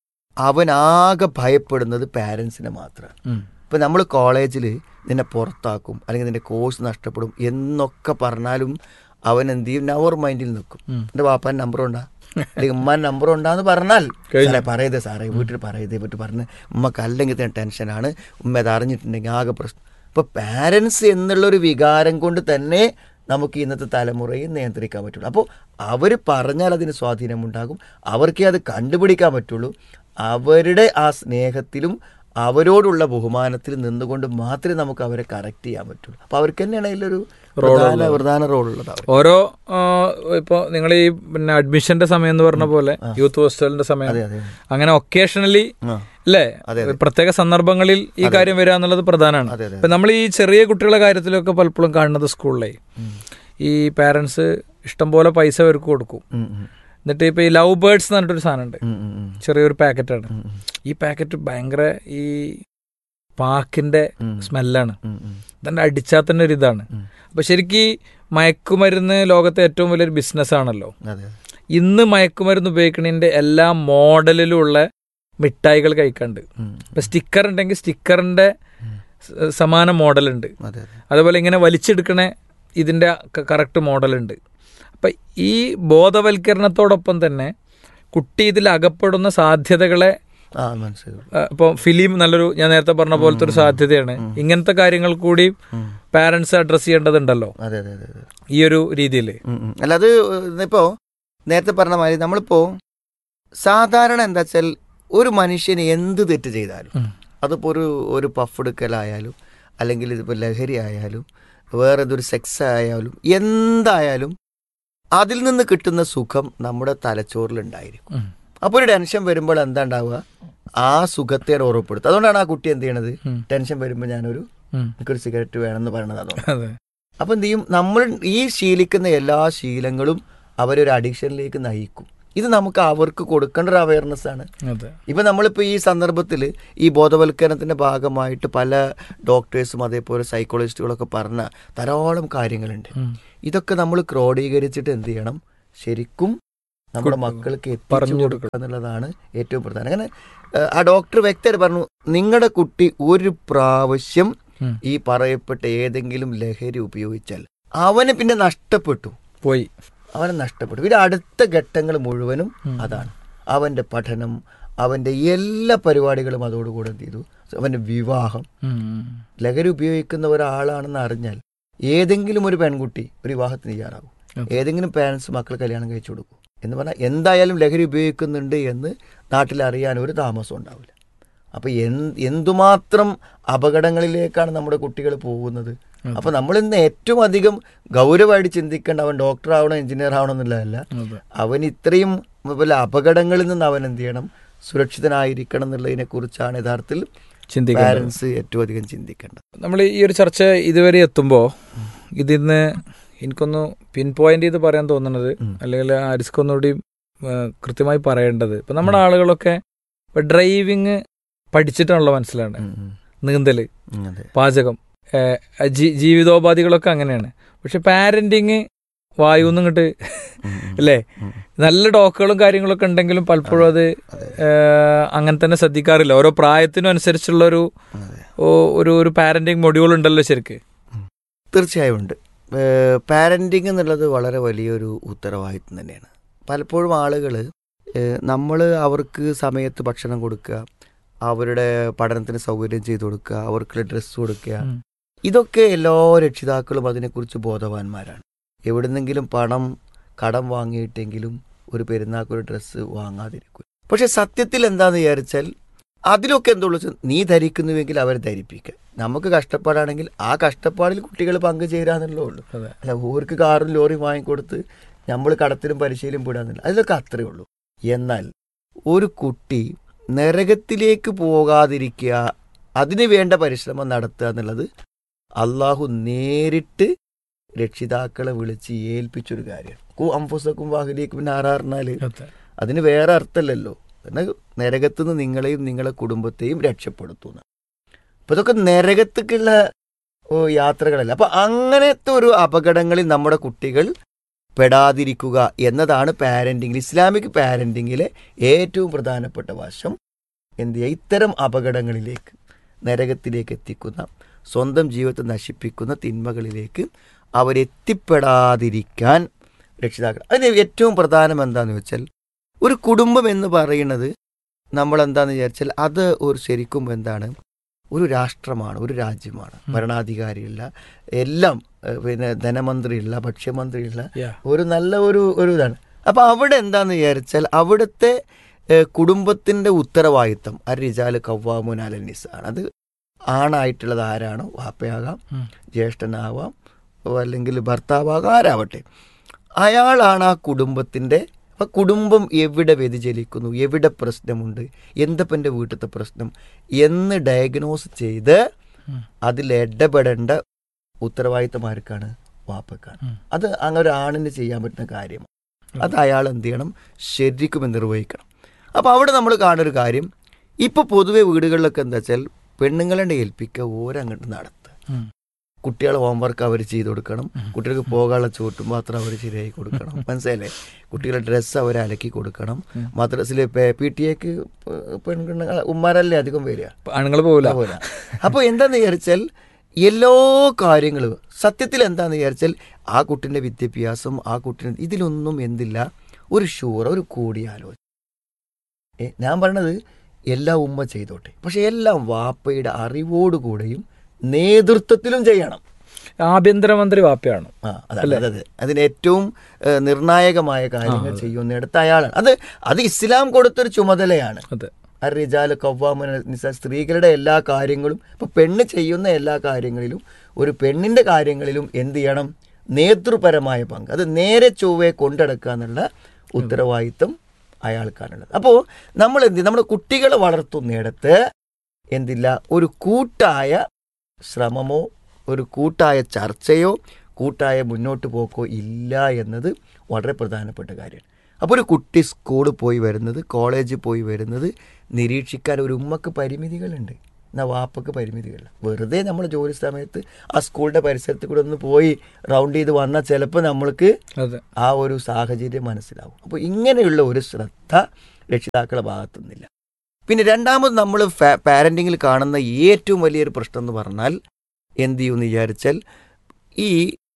അവനാകെ ഭയപ്പെടുന്നത് പാരൻസിനെ മാത്രമാണ് ഉം. ഇപ്പം നമ്മൾ കോളേജിൽ നിന്നെ പുറത്താക്കും അല്ലെങ്കിൽ നിന്റെ കോഴ്സ് നഷ്ടപ്പെടും എന്നൊക്കെ പറഞ്ഞാലും അവൻ എന്ത് ചെയ്യും നവർ മൈൻഡിൽ നിൽക്കും ഉം. എൻ്റെ വാപ്പാൻ നമ്പർ ഉണ്ടാ അല്ലെങ്കിൽ ഉമ്മാൻ നമ്പർ ഉണ്ടാന്ന് പറഞ്ഞാൽ കഴിഞ്ഞു. സാറേ പറയതേ സാറേ വീട്ടിൽ പറയതേ പറ്റി പറഞ്ഞ് ഉമ്മക്ക് അല്ലെങ്കിൽ തന്നെ ടെൻഷനാണ് ഉമ്മ അത് അറിഞ്ഞിട്ടുണ്ടെങ്കിൽ ആകെ പ്രശ്നം അപ്പോൾ പാരൻസ് എന്നുള്ളൊരു വികാരം കൊണ്ട് തന്നെ നമുക്ക് ഇന്നത്തെ തലമുറയെ നിയന്ത്രിക്കാൻ പറ്റുള്ളൂ അപ്പോൾ അവർ പറഞ്ഞാൽ അതിന് സ്വാധീനമുണ്ടാകും അവർക്കേ അത് കണ്ടുപിടിക്കാൻ പറ്റുള്ളൂ അവരുടെ ആ സ്നേഹത്തിലും അവരോടുള്ള ബഹുമാനത്തിൽ നിന്നുകൊണ്ട് മാത്രമേ നമുക്ക് അവരെ കറക്റ്റ് ചെയ്യാൻ പറ്റുള്ളൂ അപ്പോൾ അവർക്ക് തന്നെയാണ് അതിലൊരു പ്രധാന പ്രധാന റോളുള്ളത് അവർ ഓരോ ആ, ഇപ്പൊ നിങ്ങൾ ഈ പിന്നെ അഡ്മിഷന്റെ സമയം എന്ന് പറഞ്ഞ പോലെ യൂത്ത് ഹോസ്റ്റലിന്റെ സമയം അതെ അതെ അങ്ങനെ ഒക്കേഷണലി ആ. അല്ലേ അതെ, അതെ. പ്രത്യേക സന്ദർഭങ്ങളിൽ ഈ കാര്യം വരിക എന്നുള്ളത് പ്രധാനമാണ് അതെ, അതെ. ഇപ്പൊ നമ്മൾ ഈ ചെറിയ കുട്ടികളുടെ കാര്യത്തിലൊക്കെ പലപ്പോഴും കാണുന്നത് സ്കൂളിലെ ഈ പാരന്റ്സ് ഇഷ്ടംപോലെ പൈസ അവർക്ക് കൊടുക്കും ഉം, ഉം. എന്നിട്ട് ഇപ്പൊ ഈ ലവ് ബേർഡ്സ് എന്ന് പറഞ്ഞിട്ടൊരു സാധനമുണ്ട് ഉം, ഉം, ഉം. ചെറിയൊരു പാക്കറ്റാണ് ഈ പാക്കറ്റ് ഭയങ്കര ഈ പാക്കിന്റെ ഉം. സ്മെല്ലാണ് ഉം, ഉം. തന്നെ അടിച്ചാൽ തന്നെ ഒരു ഇതാണ് അപ്പൊ ശരിക്കും ഈ മയക്കുമരുന്ന് ലോകത്തെ ഏറ്റവും വലിയൊരു ബിസിനസ് ആണല്ലോ അതെ ഇന്ന് മയക്കുമരുന്ന് ഉപയോഗിക്കുന്നതിന്റെ എല്ലാ മോഡലിലുള്ള മിഠായികൾ കഴിക്കാണ്ട് ഉം. ഇപ്പൊ സ്റ്റിക്കർ ഉണ്ടെങ്കിൽ സ്റ്റിക്കറിന്റെ സ- സമാന മോഡൽ ഉണ്ട് അതെ അതെ അതുപോലെ ഇങ്ങനെ വലിച്ചെടുക്കണ ഇതിന്റെ കറക്റ്റ് മോഡൽ ഉണ്ട് അപ്പൊ ഈ ബോധവൽക്കരണത്തോടൊപ്പം തന്നെ കുട്ടി ഇതിൽ അകപ്പെടുന്ന സാധ്യതകളെ ആ മനസ്സിലായി ഇപ്പോൾ ഫിലിം നല്ലൊരു ഞാൻ നേരത്തെ പറഞ്ഞ പോലത്തെ ഒരു സാധ്യതയാണ് ഇങ്ങനത്തെ കാര്യങ്ങൾ കൂടി പാരന്റ്സ് അഡ്രസ് ചെയ്യേണ്ടതുണ്ടല്ലോ അതെ അതെ അതെ അതെ ഈ ഒരു രീതിയിൽ ഉം, ഉം. അല്ല അത് ഇപ്പോ നേരത്തെ പറഞ്ഞ മാതിരി നമ്മളിപ്പോ സാധാരണ എന്താ വെച്ചാൽ ഒരു മനുഷ്യന് എന്ത് തെറ്റ് ചെയ്താലും ഉം. അതിപ്പോൾ ഒരു ഒരു പഫ് എടുക്കലായാലും അല്ലെങ്കിൽ ഇതിപ്പോൾ ലഹരി ആയാലും വേറെ ഏതൊരു സെക്സ് ആയാലും എന്തായാലും അതിൽ നിന്ന് കിട്ടുന്ന സുഖം നമ്മുടെ തലച്ചോറിലുണ്ടായിരിക്കും ഉം. അപ്പോൾ ഒരു ടെൻഷൻ വരുമ്പോൾ എന്താ ഉണ്ടാവുക ആ സുഖത്തെ ഓർമ്മപ്പെടുത്തുക അതുകൊണ്ടാണ് ആ കുട്ടി എന്ത് ചെയ്യണത് ഉം. ടെൻഷൻ വരുമ്പോൾ ഞാനൊരു ഉം. എനിക്കൊരു സിഗരറ്റ് വേണമെന്ന് പറയണത് അതുകൊണ്ട് അതെ അപ്പം എന്ത് ചെയ്യും നമ്മൾ ഈ ശീലിക്കുന്ന എല്ലാ ശീലങ്ങളും അവരൊരു അഡിക്ഷനിലേക്ക് നയിക്കും ഇത് നമുക്ക് അവർക്ക് കൊടുക്കേണ്ട ഒരു അവയർനെസ് ആണ് അതെ ഇപ്പം നമ്മളിപ്പോൾ ഈ സന്ദർഭത്തിൽ ഈ ബോധവൽക്കരണത്തിൻ്റെ ഭാഗമായിട്ട് പല ഡോക്ടേഴ്സും അതേപോലെ സൈക്കോളജിസ്റ്റുകളൊക്കെ പറഞ്ഞ ധാരാളം കാര്യങ്ങളുണ്ട് ഇതൊക്കെ നമ്മൾ ക്രോഡീകരിച്ചിട്ട് എന്ത് ചെയ്യണം ശരിക്കും നമ്മുടെ മക്കൾക്ക് എത്തിച്ചു പറഞ്ഞു കൊടുക്കുക എന്നുള്ളതാണ് ഏറ്റവും പ്രധാനം അങ്ങനെ ഏഹ്, ആ ഡോക്ടർ വ്യക്തമായിട്ട് പറഞ്ഞു നിങ്ങളുടെ കുട്ടി ഒരു പ്രാവശ്യം ഉം. ഈ പറയപ്പെട്ട ഏതെങ്കിലും ലഹരി ഉപയോഗിച്ചാൽ അവന് പിന്നെ നഷ്ടപ്പെട്ടു പോയി അവനെ നഷ്ടപ്പെട്ടു പിന്നെ അടുത്ത ഘട്ടങ്ങൾ മുഴുവനും അതാണ് അവൻ്റെ പഠനം അവൻ്റെ എല്ലാ പരിപാടികളും അതോടുകൂടെ എന്ത് ചെയ്തു അവൻ്റെ വിവാഹം ലഹരി ഉപയോഗിക്കുന്ന ഒരാളാണെന്ന് അറിഞ്ഞാൽ ഏതെങ്കിലും ഒരു പെൺകുട്ടി ഒരു വിവാഹത്തിന് തയ്യാറാകും ഏതെങ്കിലും പാരൻസ് മക്കൾ കല്യാണം കഴിച്ചു കൊടുക്കും എന്ന് പറഞ്ഞാൽ എന്തായാലും ലഹരി ഉപയോഗിക്കുന്നുണ്ട് എന്ന് നാട്ടിൽ അറിയാൻ ഒരു താമസം ഉണ്ടാവില്ല അപ്പോൾ എന്ത് എന്തുമാത്രം അപകടങ്ങളിലേക്കാണ് നമ്മുടെ കുട്ടികൾ പോകുന്നത് അപ്പോൾ നമ്മൾ ഇന്ന് ഏറ്റവും അധികം ഗൗരവമായിട്ട് ചിന്തിക്കേണ്ട അവൻ ഡോക്ടർ ആവണം എഞ്ചിനീയർ ആവണം എന്നുള്ളതല്ല അതെ. അവൻ ഇത്രയും വല്ല അപകടങ്ങളിൽ നിന്ന് അവൻ എന്ത് ചെയ്യണം സുരക്ഷിതനായിരിക്കണം എന്നുള്ളതിനെ കുറിച്ചാണ് യഥാർത്ഥത്തിൽ ചിന്തിക്കേണ്ടത്. പാരൻസ് ഏറ്റവും അധികം ചിന്തിക്കേണ്ടത് നമ്മൾ ഈ ഒരു ചർച്ച ഇതുവരെ എത്തുമ്പോൾ ഇതിന്ന് എനിക്കൊന്ന് പിൻ പോയിന്റ് ചെയ്ത് പറയാൻ തോന്നുന്നത് അല്ലെങ്കിൽ ആരിസ്ക്ക് ഒന്നുകൂടി ആ, കൃത്യമായി പറയേണ്ടത് ഇപ്പൊ നമ്മുടെ ആളുകളൊക്കെ ഇപ്പൊ ഡ്രൈവിങ് പഠിച്ചിട്ടാണല്ലോ മനസ്സിലാണ് നീന്തല് അതെ പാചകം ഏ, ജീ- ജീവിതോപാധികളൊക്കെ അങ്ങനെയാണ് പക്ഷെ പാരന്റിങ് വായുന്നും ഇങ്ങോട്ട് അല്ലേ നല്ല ഡോക്കുകളും കാര്യങ്ങളൊക്കെ ഉണ്ടെങ്കിലും പലപ്പോഴും അത് ഏ, അങ്ങനെ തന്നെ ശ്രദ്ധിക്കാറില്ല ഓരോ പ്രായത്തിനും അനുസരിച്ചുള്ള ഒരു ഓ- ഒരു ഒരു പാരന്റിങ് മൊഡ്യൂൾ ഉണ്ടല്ലോ ശരിക്ക് തീർച്ചയായും ഉണ്ട് പാരൻറ്റിങ് എന്നുള്ളത് വളരെ വലിയൊരു ഉത്തരവാദിത്വം തന്നെയാണ് പലപ്പോഴും ആളുകൾ നമ്മൾ അവർക്ക് സമയത്ത് ഭക്ഷണം കൊടുക്കുക അവരുടെ പഠനത്തിന് സൗകര്യം ചെയ്തു കൊടുക്കുക അവർക്ക് ഡ്രസ്സ് കൊടുക്കുക ഉം. ഇതൊക്കെ എല്ലാ രക്ഷിതാക്കളും അതിനെക്കുറിച്ച് ബോധവാന്മാരാണ് എവിടുന്നെങ്കിലും പണം കടം വാങ്ങിയിട്ടെങ്കിലും ഒരു പെരുന്നാൾക്ക് ഒരു ഡ്രസ്സ് വാങ്ങാതിരിക്കും പക്ഷെ സത്യത്തിൽ എന്താന്ന് വിചാരിച്ചാൽ അതിലൊക്കെ എന്തുള്ളൂ വെച്ചാൽ നീ ധരിക്കുന്നുവെങ്കിൽ അവരെ ധരിപ്പിക്കുക നമുക്ക് കഷ്ടപ്പാടാണെങ്കിൽ ആ കഷ്ടപ്പാടിൽ കുട്ടികൾ പങ്കുചേരാന്നുള്ളേ ഉള്ളൂ അതെ. അല്ല ഓർക്ക് കാറും ലോറിയും വാങ്ങിക്കൊടുത്ത് നമ്മൾ കടത്തിലും പരിശീലനം വിടാന്നില്ല അതിലൊക്കെ അത്രയേ ഉള്ളൂ എന്നാൽ ഒരു കുട്ടി നരകത്തിലേക്ക് പോകാതിരിക്കുക അതിന് വേണ്ട പരിശ്രമം നടത്തുക എന്നുള്ളത് അള്ളാഹു നേരിട്ട് രക്ഷിതാക്കളെ വിളിച്ച് ഏൽപ്പിച്ചൊരു കാര്യമാണ് കു അംഫുസക്കും വാഹിലേക്കും പിന്നെ ആറാറിനാല് അതിന് വേറെ അർത്ഥമല്ലല്ലോ എന്നാൽ നരകത്തു നിന്ന് നിങ്ങളെയും നിങ്ങളെ കുടുംബത്തെയും രക്ഷപ്പെടുത്തുന്നു അപ്പൊ ഇതൊക്കെ നരകത്തേക്കുള്ള ഓ, യാത്രകളല്ല അപ്പൊ അങ്ങനത്തെ ഒരു അപകടങ്ങളിൽ നമ്മുടെ കുട്ടികൾ പെടാതിരിക്കുക എന്നതാണ് പാരന്റിങ്ങിൽ ഇസ്ലാമിക് പാരന്റിങ്ങിലെ ഏറ്റവും പ്രധാനപ്പെട്ട വശം എന്ത് ചെയ്യുക ഇത്തരം അപകടങ്ങളിലേക്ക് നരകത്തിലേക്ക് എത്തിക്കുന്ന സ്വന്തം ജീവിതത്തെ നശിപ്പിക്കുന്ന തിന്മകളിലേക്ക് അവരെത്തിപ്പെടാതിരിക്കാൻ രക്ഷിതാക്കൾ അതിന് ഏറ്റവും പ്രധാനം എന്താണെന്ന് വെച്ചാൽ ഒരു കുടുംബം എന്ന് പറയുന്നത് നമ്മൾ എന്താന്ന് വിചാരിച്ചാൽ അത് ഒരു ശരിക്കും എന്താണ് ഒരു രാഷ്ട്രമാണ് ഒരു രാജ്യമാണ് ഭരണാധികാരിയില്ല എല്ലാം ഏഹ്, പിന്നെ ധനമന്ത്രിയില്ല ഭക്ഷ്യമന്ത്രിയില്ല Yeah. ഒരു നല്ല ഒരു ഒരു ഇതാണ് അപ്പോൾ അവിടെ എന്താന്ന് വിചാരിച്ചാൽ അവിടുത്തെ ഏഹ്, കുടുംബത്തിന്റെ ഉത്തരവാദിത്തം അരിജാല് കവ്വാമുൻ അലനിസാണ് അത് ആണായിട്ടുള്ളത് ആരാണോ വാപ്പയാകാം ഉം. ജ്യേഷ്ഠനാവാം അല്ലെങ്കിൽ ഭർത്താവാകാം ആരാവട്ടെ അയാളാണ് ആ കുടുംബത്തിൻ്റെ അപ്പം കുടുംബം എവിടെ വ്യതിചലിക്കുന്നു എവിടെ പ്രശ്നമുണ്ട് എന്തപ്പം എൻ്റെ വീട്ടിലത്തെ പ്രശ്നം എന്ന് ഡയഗ്നോസ് ചെയ്ത് അതിൽ ഇടപെടേണ്ട ഉത്തരവാദിത്തം ആർക്കാണ് വാപ്പക്കാണ് അത് അങ്ങനെ ഒരു ആണിന് ചെയ്യാൻ പറ്റുന്ന കാര്യമാണ് അത് അയാൾ എന്ത് ചെയ്യണം ശരിക്കും നിർവഹിക്കണം അപ്പോൾ അവിടെ നമ്മൾ കാണുന്ന ഒരു കാര്യം ഇപ്പോൾ പൊതുവെ വീടുകളിലൊക്കെ എന്താ വെച്ചാൽ പെണ്ണുങ്ങളെ ഏൽപ്പിക്കുക ഓരങ്ങോട്ട് നടത്തുക ഉം. കുട്ടികളെ ഹോംവർക്ക് അവർ ചെയ്ത് കൊടുക്കണം കുട്ടികൾക്ക് പോകാനുള്ള ചോട്ടും മാത്രം അവർ ശരിയായി കൊടുക്കണം മനസ്സിലല്ലേ കുട്ടികളുടെ ഡ്രസ്സ് അവർ അലക്കി കൊടുക്കണം മദ്രസിൽ പി ടി എക്ക് പെൺകുണ്ണ ഉമ്മാരല്ലേ അധികം വരിക ആണുങ്ങൾ പോകില്ല പോരാ അപ്പോൾ എന്താന്ന് വിചാരിച്ചാൽ എല്ലാ കാര്യങ്ങളും സത്യത്തിൽ എന്താന്ന് വിചാരിച്ചാൽ ആ കുട്ടിൻ്റെ വിദ്യാഭ്യാസം ആ കുട്ടിൻ്റെ ഇതിലൊന്നും എന്തില്ല ഒരു ഷൂർ ഒരു കൂടിയാലോചന ഏ, ഞാൻ പറഞ്ഞത് എല്ലാ ഉമ്മ ചെയ്തോട്ടെ പക്ഷെ എല്ലാം വാപ്പയുടെ അറിവോടുകൂടെയും നേതൃത്വത്തിലും ചെയ്യണം ആഭ്യന്തരമന്ത്രി വാപ്പയാണ് ആ അതെ അതെ അതെ അതിന് ഏറ്റവും ഏഹ്, നിർണായകമായ കാര്യങ്ങൾ ചെയ്യുന്നിടത്ത് അയാളാണ് അത് അത് ഇസ്ലാം കൊടുത്തൊരു ചുമതലയാണ് അതെ അറിജാല് കവ്വാമന നിസ സ്ത്രീകളുടെ എല്ലാ കാര്യങ്ങളും ഇപ്പൊ പെണ്ണ് ചെയ്യുന്ന എല്ലാ കാര്യങ്ങളിലും ഒരു പെണ്ണിന്റെ കാര്യങ്ങളിലും എന്ത് ചെയ്യണം നേതൃപരമായ പങ്ക് അത് നേരെ ചൊവ്വെ കൊണ്ടെടുക്കുക എന്നുള്ള ഉത്തരവാദിത്വം അയാൾക്കാണുള്ളത് അപ്പോൾ നമ്മൾ എന്ത് ചെയ്യും? നമ്മുടെ കുട്ടികളെ വളർത്തുന്നിടത്ത് എന്തില്ല ഒരു കൂട്ടായ ശ്രമമോ ഒരു കൂട്ടായ ചർച്ചയോ കൂട്ടായ മുന്നോട്ട് പോക്കോ ഇല്ല എന്നത് വളരെ പ്രധാനപ്പെട്ട കാര്യമാണ് അപ്പോൾ ഒരു കുട്ടി സ്കൂളിൽ പോയി വരുന്നത് കോളേജിൽ പോയി വരുന്നത് നിരീക്ഷിക്കാൻ ഒരു ഉമ്മക്ക് പരിമിതികളുണ്ട് എന്നാൽ വാപ്പക്ക് പരിമിതികളില്ല വെറുതെ നമ്മൾ ജോലി സമയത്ത് ആ സ്കൂളിൻ്റെ പരിസരത്ത് കൂടെ ഒന്ന് പോയി റൗണ്ട് ചെയ്ത് വന്നാൽ ചിലപ്പോൾ നമ്മൾക്ക് അതെ ആ ഒരു സാഹചര്യം മനസ്സിലാവും അപ്പോൾ ഇങ്ങനെയുള്ള ഒരു ശ്രദ്ധ രക്ഷിതാക്കളുടെ ഭാഗത്തുനിന്നില്ല പിന്നെ രണ്ടാമത് നമ്മൾ പാരൻറ്റിങ്ങിൽ കാണുന്ന ഏറ്റവും വലിയൊരു പ്രശ്നം എന്ന് പറഞ്ഞാൽ എന്ത് ചെയ്യുമെന്ന് വിചാരിച്ചാൽ ഈ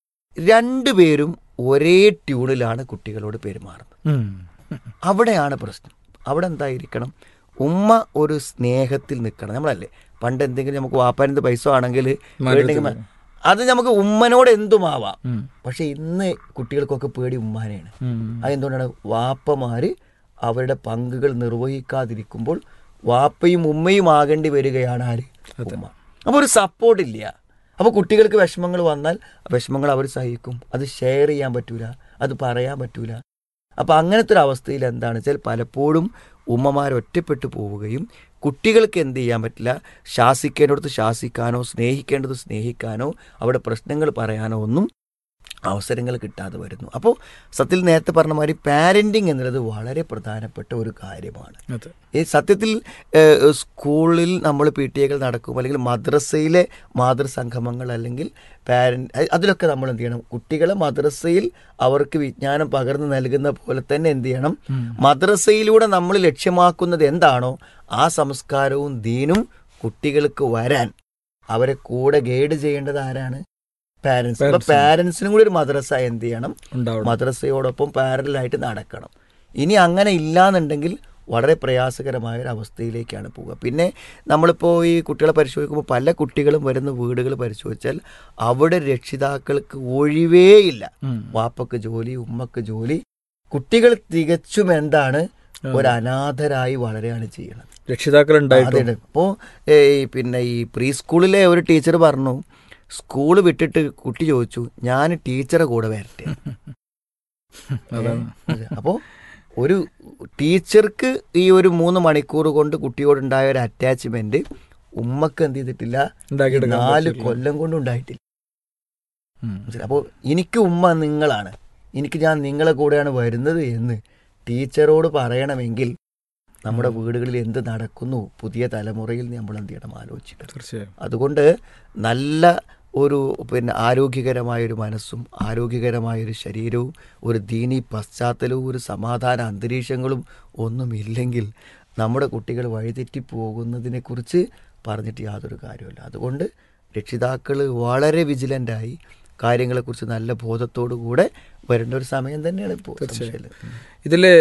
രണ്ടുപേരും ഒരേ ട്യൂണിലാണ് കുട്ടികളോട് പെരുമാറുന്നത് ഉം. അവിടെയാണ് പ്രശ്നം അവിടെ എന്തായിരിക്കണം ഉമ്മ ഒരു സ്നേഹത്തിൽ നിൽക്കണം നമ്മളല്ലേ പണ്ട് എന്തെങ്കിലും നമുക്ക് വാപ്പാനത് പൈസ ആണെങ്കിൽ വേണ്ടെങ്കിൽ മ- അത് നമുക്ക് ഉമ്മനോട് എന്തുമാവാം ഉം. പക്ഷെ ഇന്ന് കുട്ടികൾക്കൊക്കെ പേടി ഉമ്മാനെയാണ് ഉം. അതെന്തുകൊണ്ടാണ് വാപ്പമാര് അവരുടെ പങ്കുകൾ നിർവഹിക്കാതിരിക്കുമ്പോൾ വാപ്പയും ഉമ്മയും ആകേണ്ടി വരികയാണ് ആര് ഉമ്മ അപ്പോൾ ഒരു സപ്പോർട്ട് ഇല്ല അപ്പോൾ കുട്ടികൾക്ക് വിഷമങ്ങൾ വന്നാൽ വിഷമങ്ങൾ അവർ സഹിക്കും അത് ഷെയർ ചെയ്യാൻ പറ്റൂല അത് പറയാൻ പറ്റൂല അപ്പോൾ അങ്ങനത്തെ ഒരു അവസ്ഥയിൽ എന്താണ് വെച്ചാൽ പലപ്പോഴും ഉമ്മമാർ ഒറ്റപ്പെട്ടു പോവുകയും കുട്ടികൾക്ക് എന്ത് ചെയ്യാൻ പറ്റില്ല ശാസിക്കേണ്ടടുത്ത് ശാസിക്കാനോ സ്നേഹിക്കേണ്ടത് സ്നേഹിക്കാനോ അവിടെ പ്രശ്നങ്ങൾ പറയാനോ ഒന്നും അവസരങ്ങൾ കിട്ടാതെ വരുന്നു അപ്പോൾ സത്യത്തിൽ നേരത്തെ പറഞ്ഞ മാതിരി പാരൻറ്റിങ് എന്നുള്ളത് വളരെ പ്രധാനപ്പെട്ട ഒരു കാര്യമാണ് അതെ ഈ സത്യത്തിൽ ഏഹ്, സ്കൂളിൽ നമ്മൾ പി ടി എകൾ നടക്കും അല്ലെങ്കിൽ മദ്രസയിലെ മാതൃസംഗമങ്ങൾ അല്ലെങ്കിൽ പാരൻ്റ് അതിലൊക്കെ നമ്മൾ എന്ത് ചെയ്യണം കുട്ടികളെ മദ്രസയിൽ അവർക്ക് വിജ്ഞാനം പകർന്നു നൽകുന്ന പോലെ തന്നെ എന്ത് ചെയ്യണം മദ്രസയിലൂടെ നമ്മൾ ലക്ഷ്യമാക്കുന്നത് എന്താണോ ആ സംസ്കാരവും ദീനും കുട്ടികൾക്ക് വരാൻ അവരെ കൂടെ ഗൈഡ് ചെയ്യേണ്ടത് ആരാണ് പാരൻസ് അപ്പൊ Parents. പാരൻസിനും കൂടി ഒരു മദ്രസ എന്ത് ചെയ്യണം ഉണ്ടാവണം മദ്രസയോടൊപ്പം പാരലായിട്ട് നടക്കണം ഇനി അങ്ങനെ ഇല്ലാന്നുണ്ടെങ്കിൽ വളരെ പ്രയാസകരമായ ഒരു അവസ്ഥയിലേക്കാണ് പോവുക പിന്നെ നമ്മളിപ്പോൾ ഈ കുട്ടികളെ പരിശോധിക്കുമ്പോൾ പല കുട്ടികളും വരുന്ന വീടുകൾ പരിശോധിച്ചാൽ അവിടെ രക്ഷിതാക്കൾക്ക് ഒഴിവേയില്ല ഉം. വാപ്പക്ക് ജോലി ഉമ്മക്ക് ജോലി കുട്ടികൾ തികച്ചും എന്താണ് ഒരു അനാഥരായി വളരെയാണ് ചെയ്യുന്നത് രക്ഷിതാക്കൾ ഉണ്ടായിട്ടും അതെ ഇപ്പോൾ പിന്നെ ഈ പ്രീ സ്കൂളിലെ ഒരു ടീച്ചർ പറഞ്ഞു സ്കൂൾ വിട്ടിട്ട് കുട്ടി ചോദിച്ചു ഞാൻ ടീച്ചറെ കൂടെ വരട്ടെ അതാണ് അപ്പോൾ ഒരു ടീച്ചർക്ക് ഈ ഒരു മൂന്ന് മണിക്കൂർ കൊണ്ട് കുട്ടിയോടുണ്ടായ ഒരു അറ്റാച്ച്മെന്റ് ഉമ്മക്ക് എന്ത് ചെയ്തിട്ടില്ല ഉണ്ടാക്കിയെടുക്കാൻ നാല് പറ്റിയിട്ടില്ല. കൊല്ലം കൊണ്ട് ഉണ്ടായിട്ടില്ല ഉം. അപ്പോൾ എനിക്ക് ഉമ്മ നിങ്ങളാണ് എനിക്ക് ഞാൻ നിങ്ങളെ കൂടെയാണ് വരുന്നത് എന്ന് ടീച്ചറോട് പറയണമെങ്കിൽ നമ്മുടെ വീടുകളിൽ എന്ത് നടക്കുന്നു പുതിയ തലമുറയിൽ നമ്മൾ എന്ത് ചെയ്യണം ആലോചിച്ചിട്ട് തീർച്ചയായും അതുകൊണ്ട് നല്ല ഒരു പിന്നെ ആരോഗ്യകരമായൊരു മനസ്സും ആരോഗ്യകരമായൊരു ശരീരവും ഒരു ദീനി പശ്ചാത്തലവും ഒരു സമാധാന അന്തരീക്ഷങ്ങളും ഒന്നുമില്ലെങ്കിൽ നമ്മുടെ കുട്ടികൾ വഴിതെറ്റി പോകുന്നതിനെക്കുറിച്ച് പറഞ്ഞിട്ട് യാതൊരു കാര്യമില്ല അതുകൊണ്ട് രക്ഷിതാക്കൾ വളരെ വിജിലൻ്റായി കാര്യങ്ങളെക്കുറിച്ച് നല്ല ബോധത്തോടു കൂടെ വരേണ്ട ഒരു സമയം തന്നെയാണ് ഇപ്പോൾ സംശയമില്ല. ഇതില്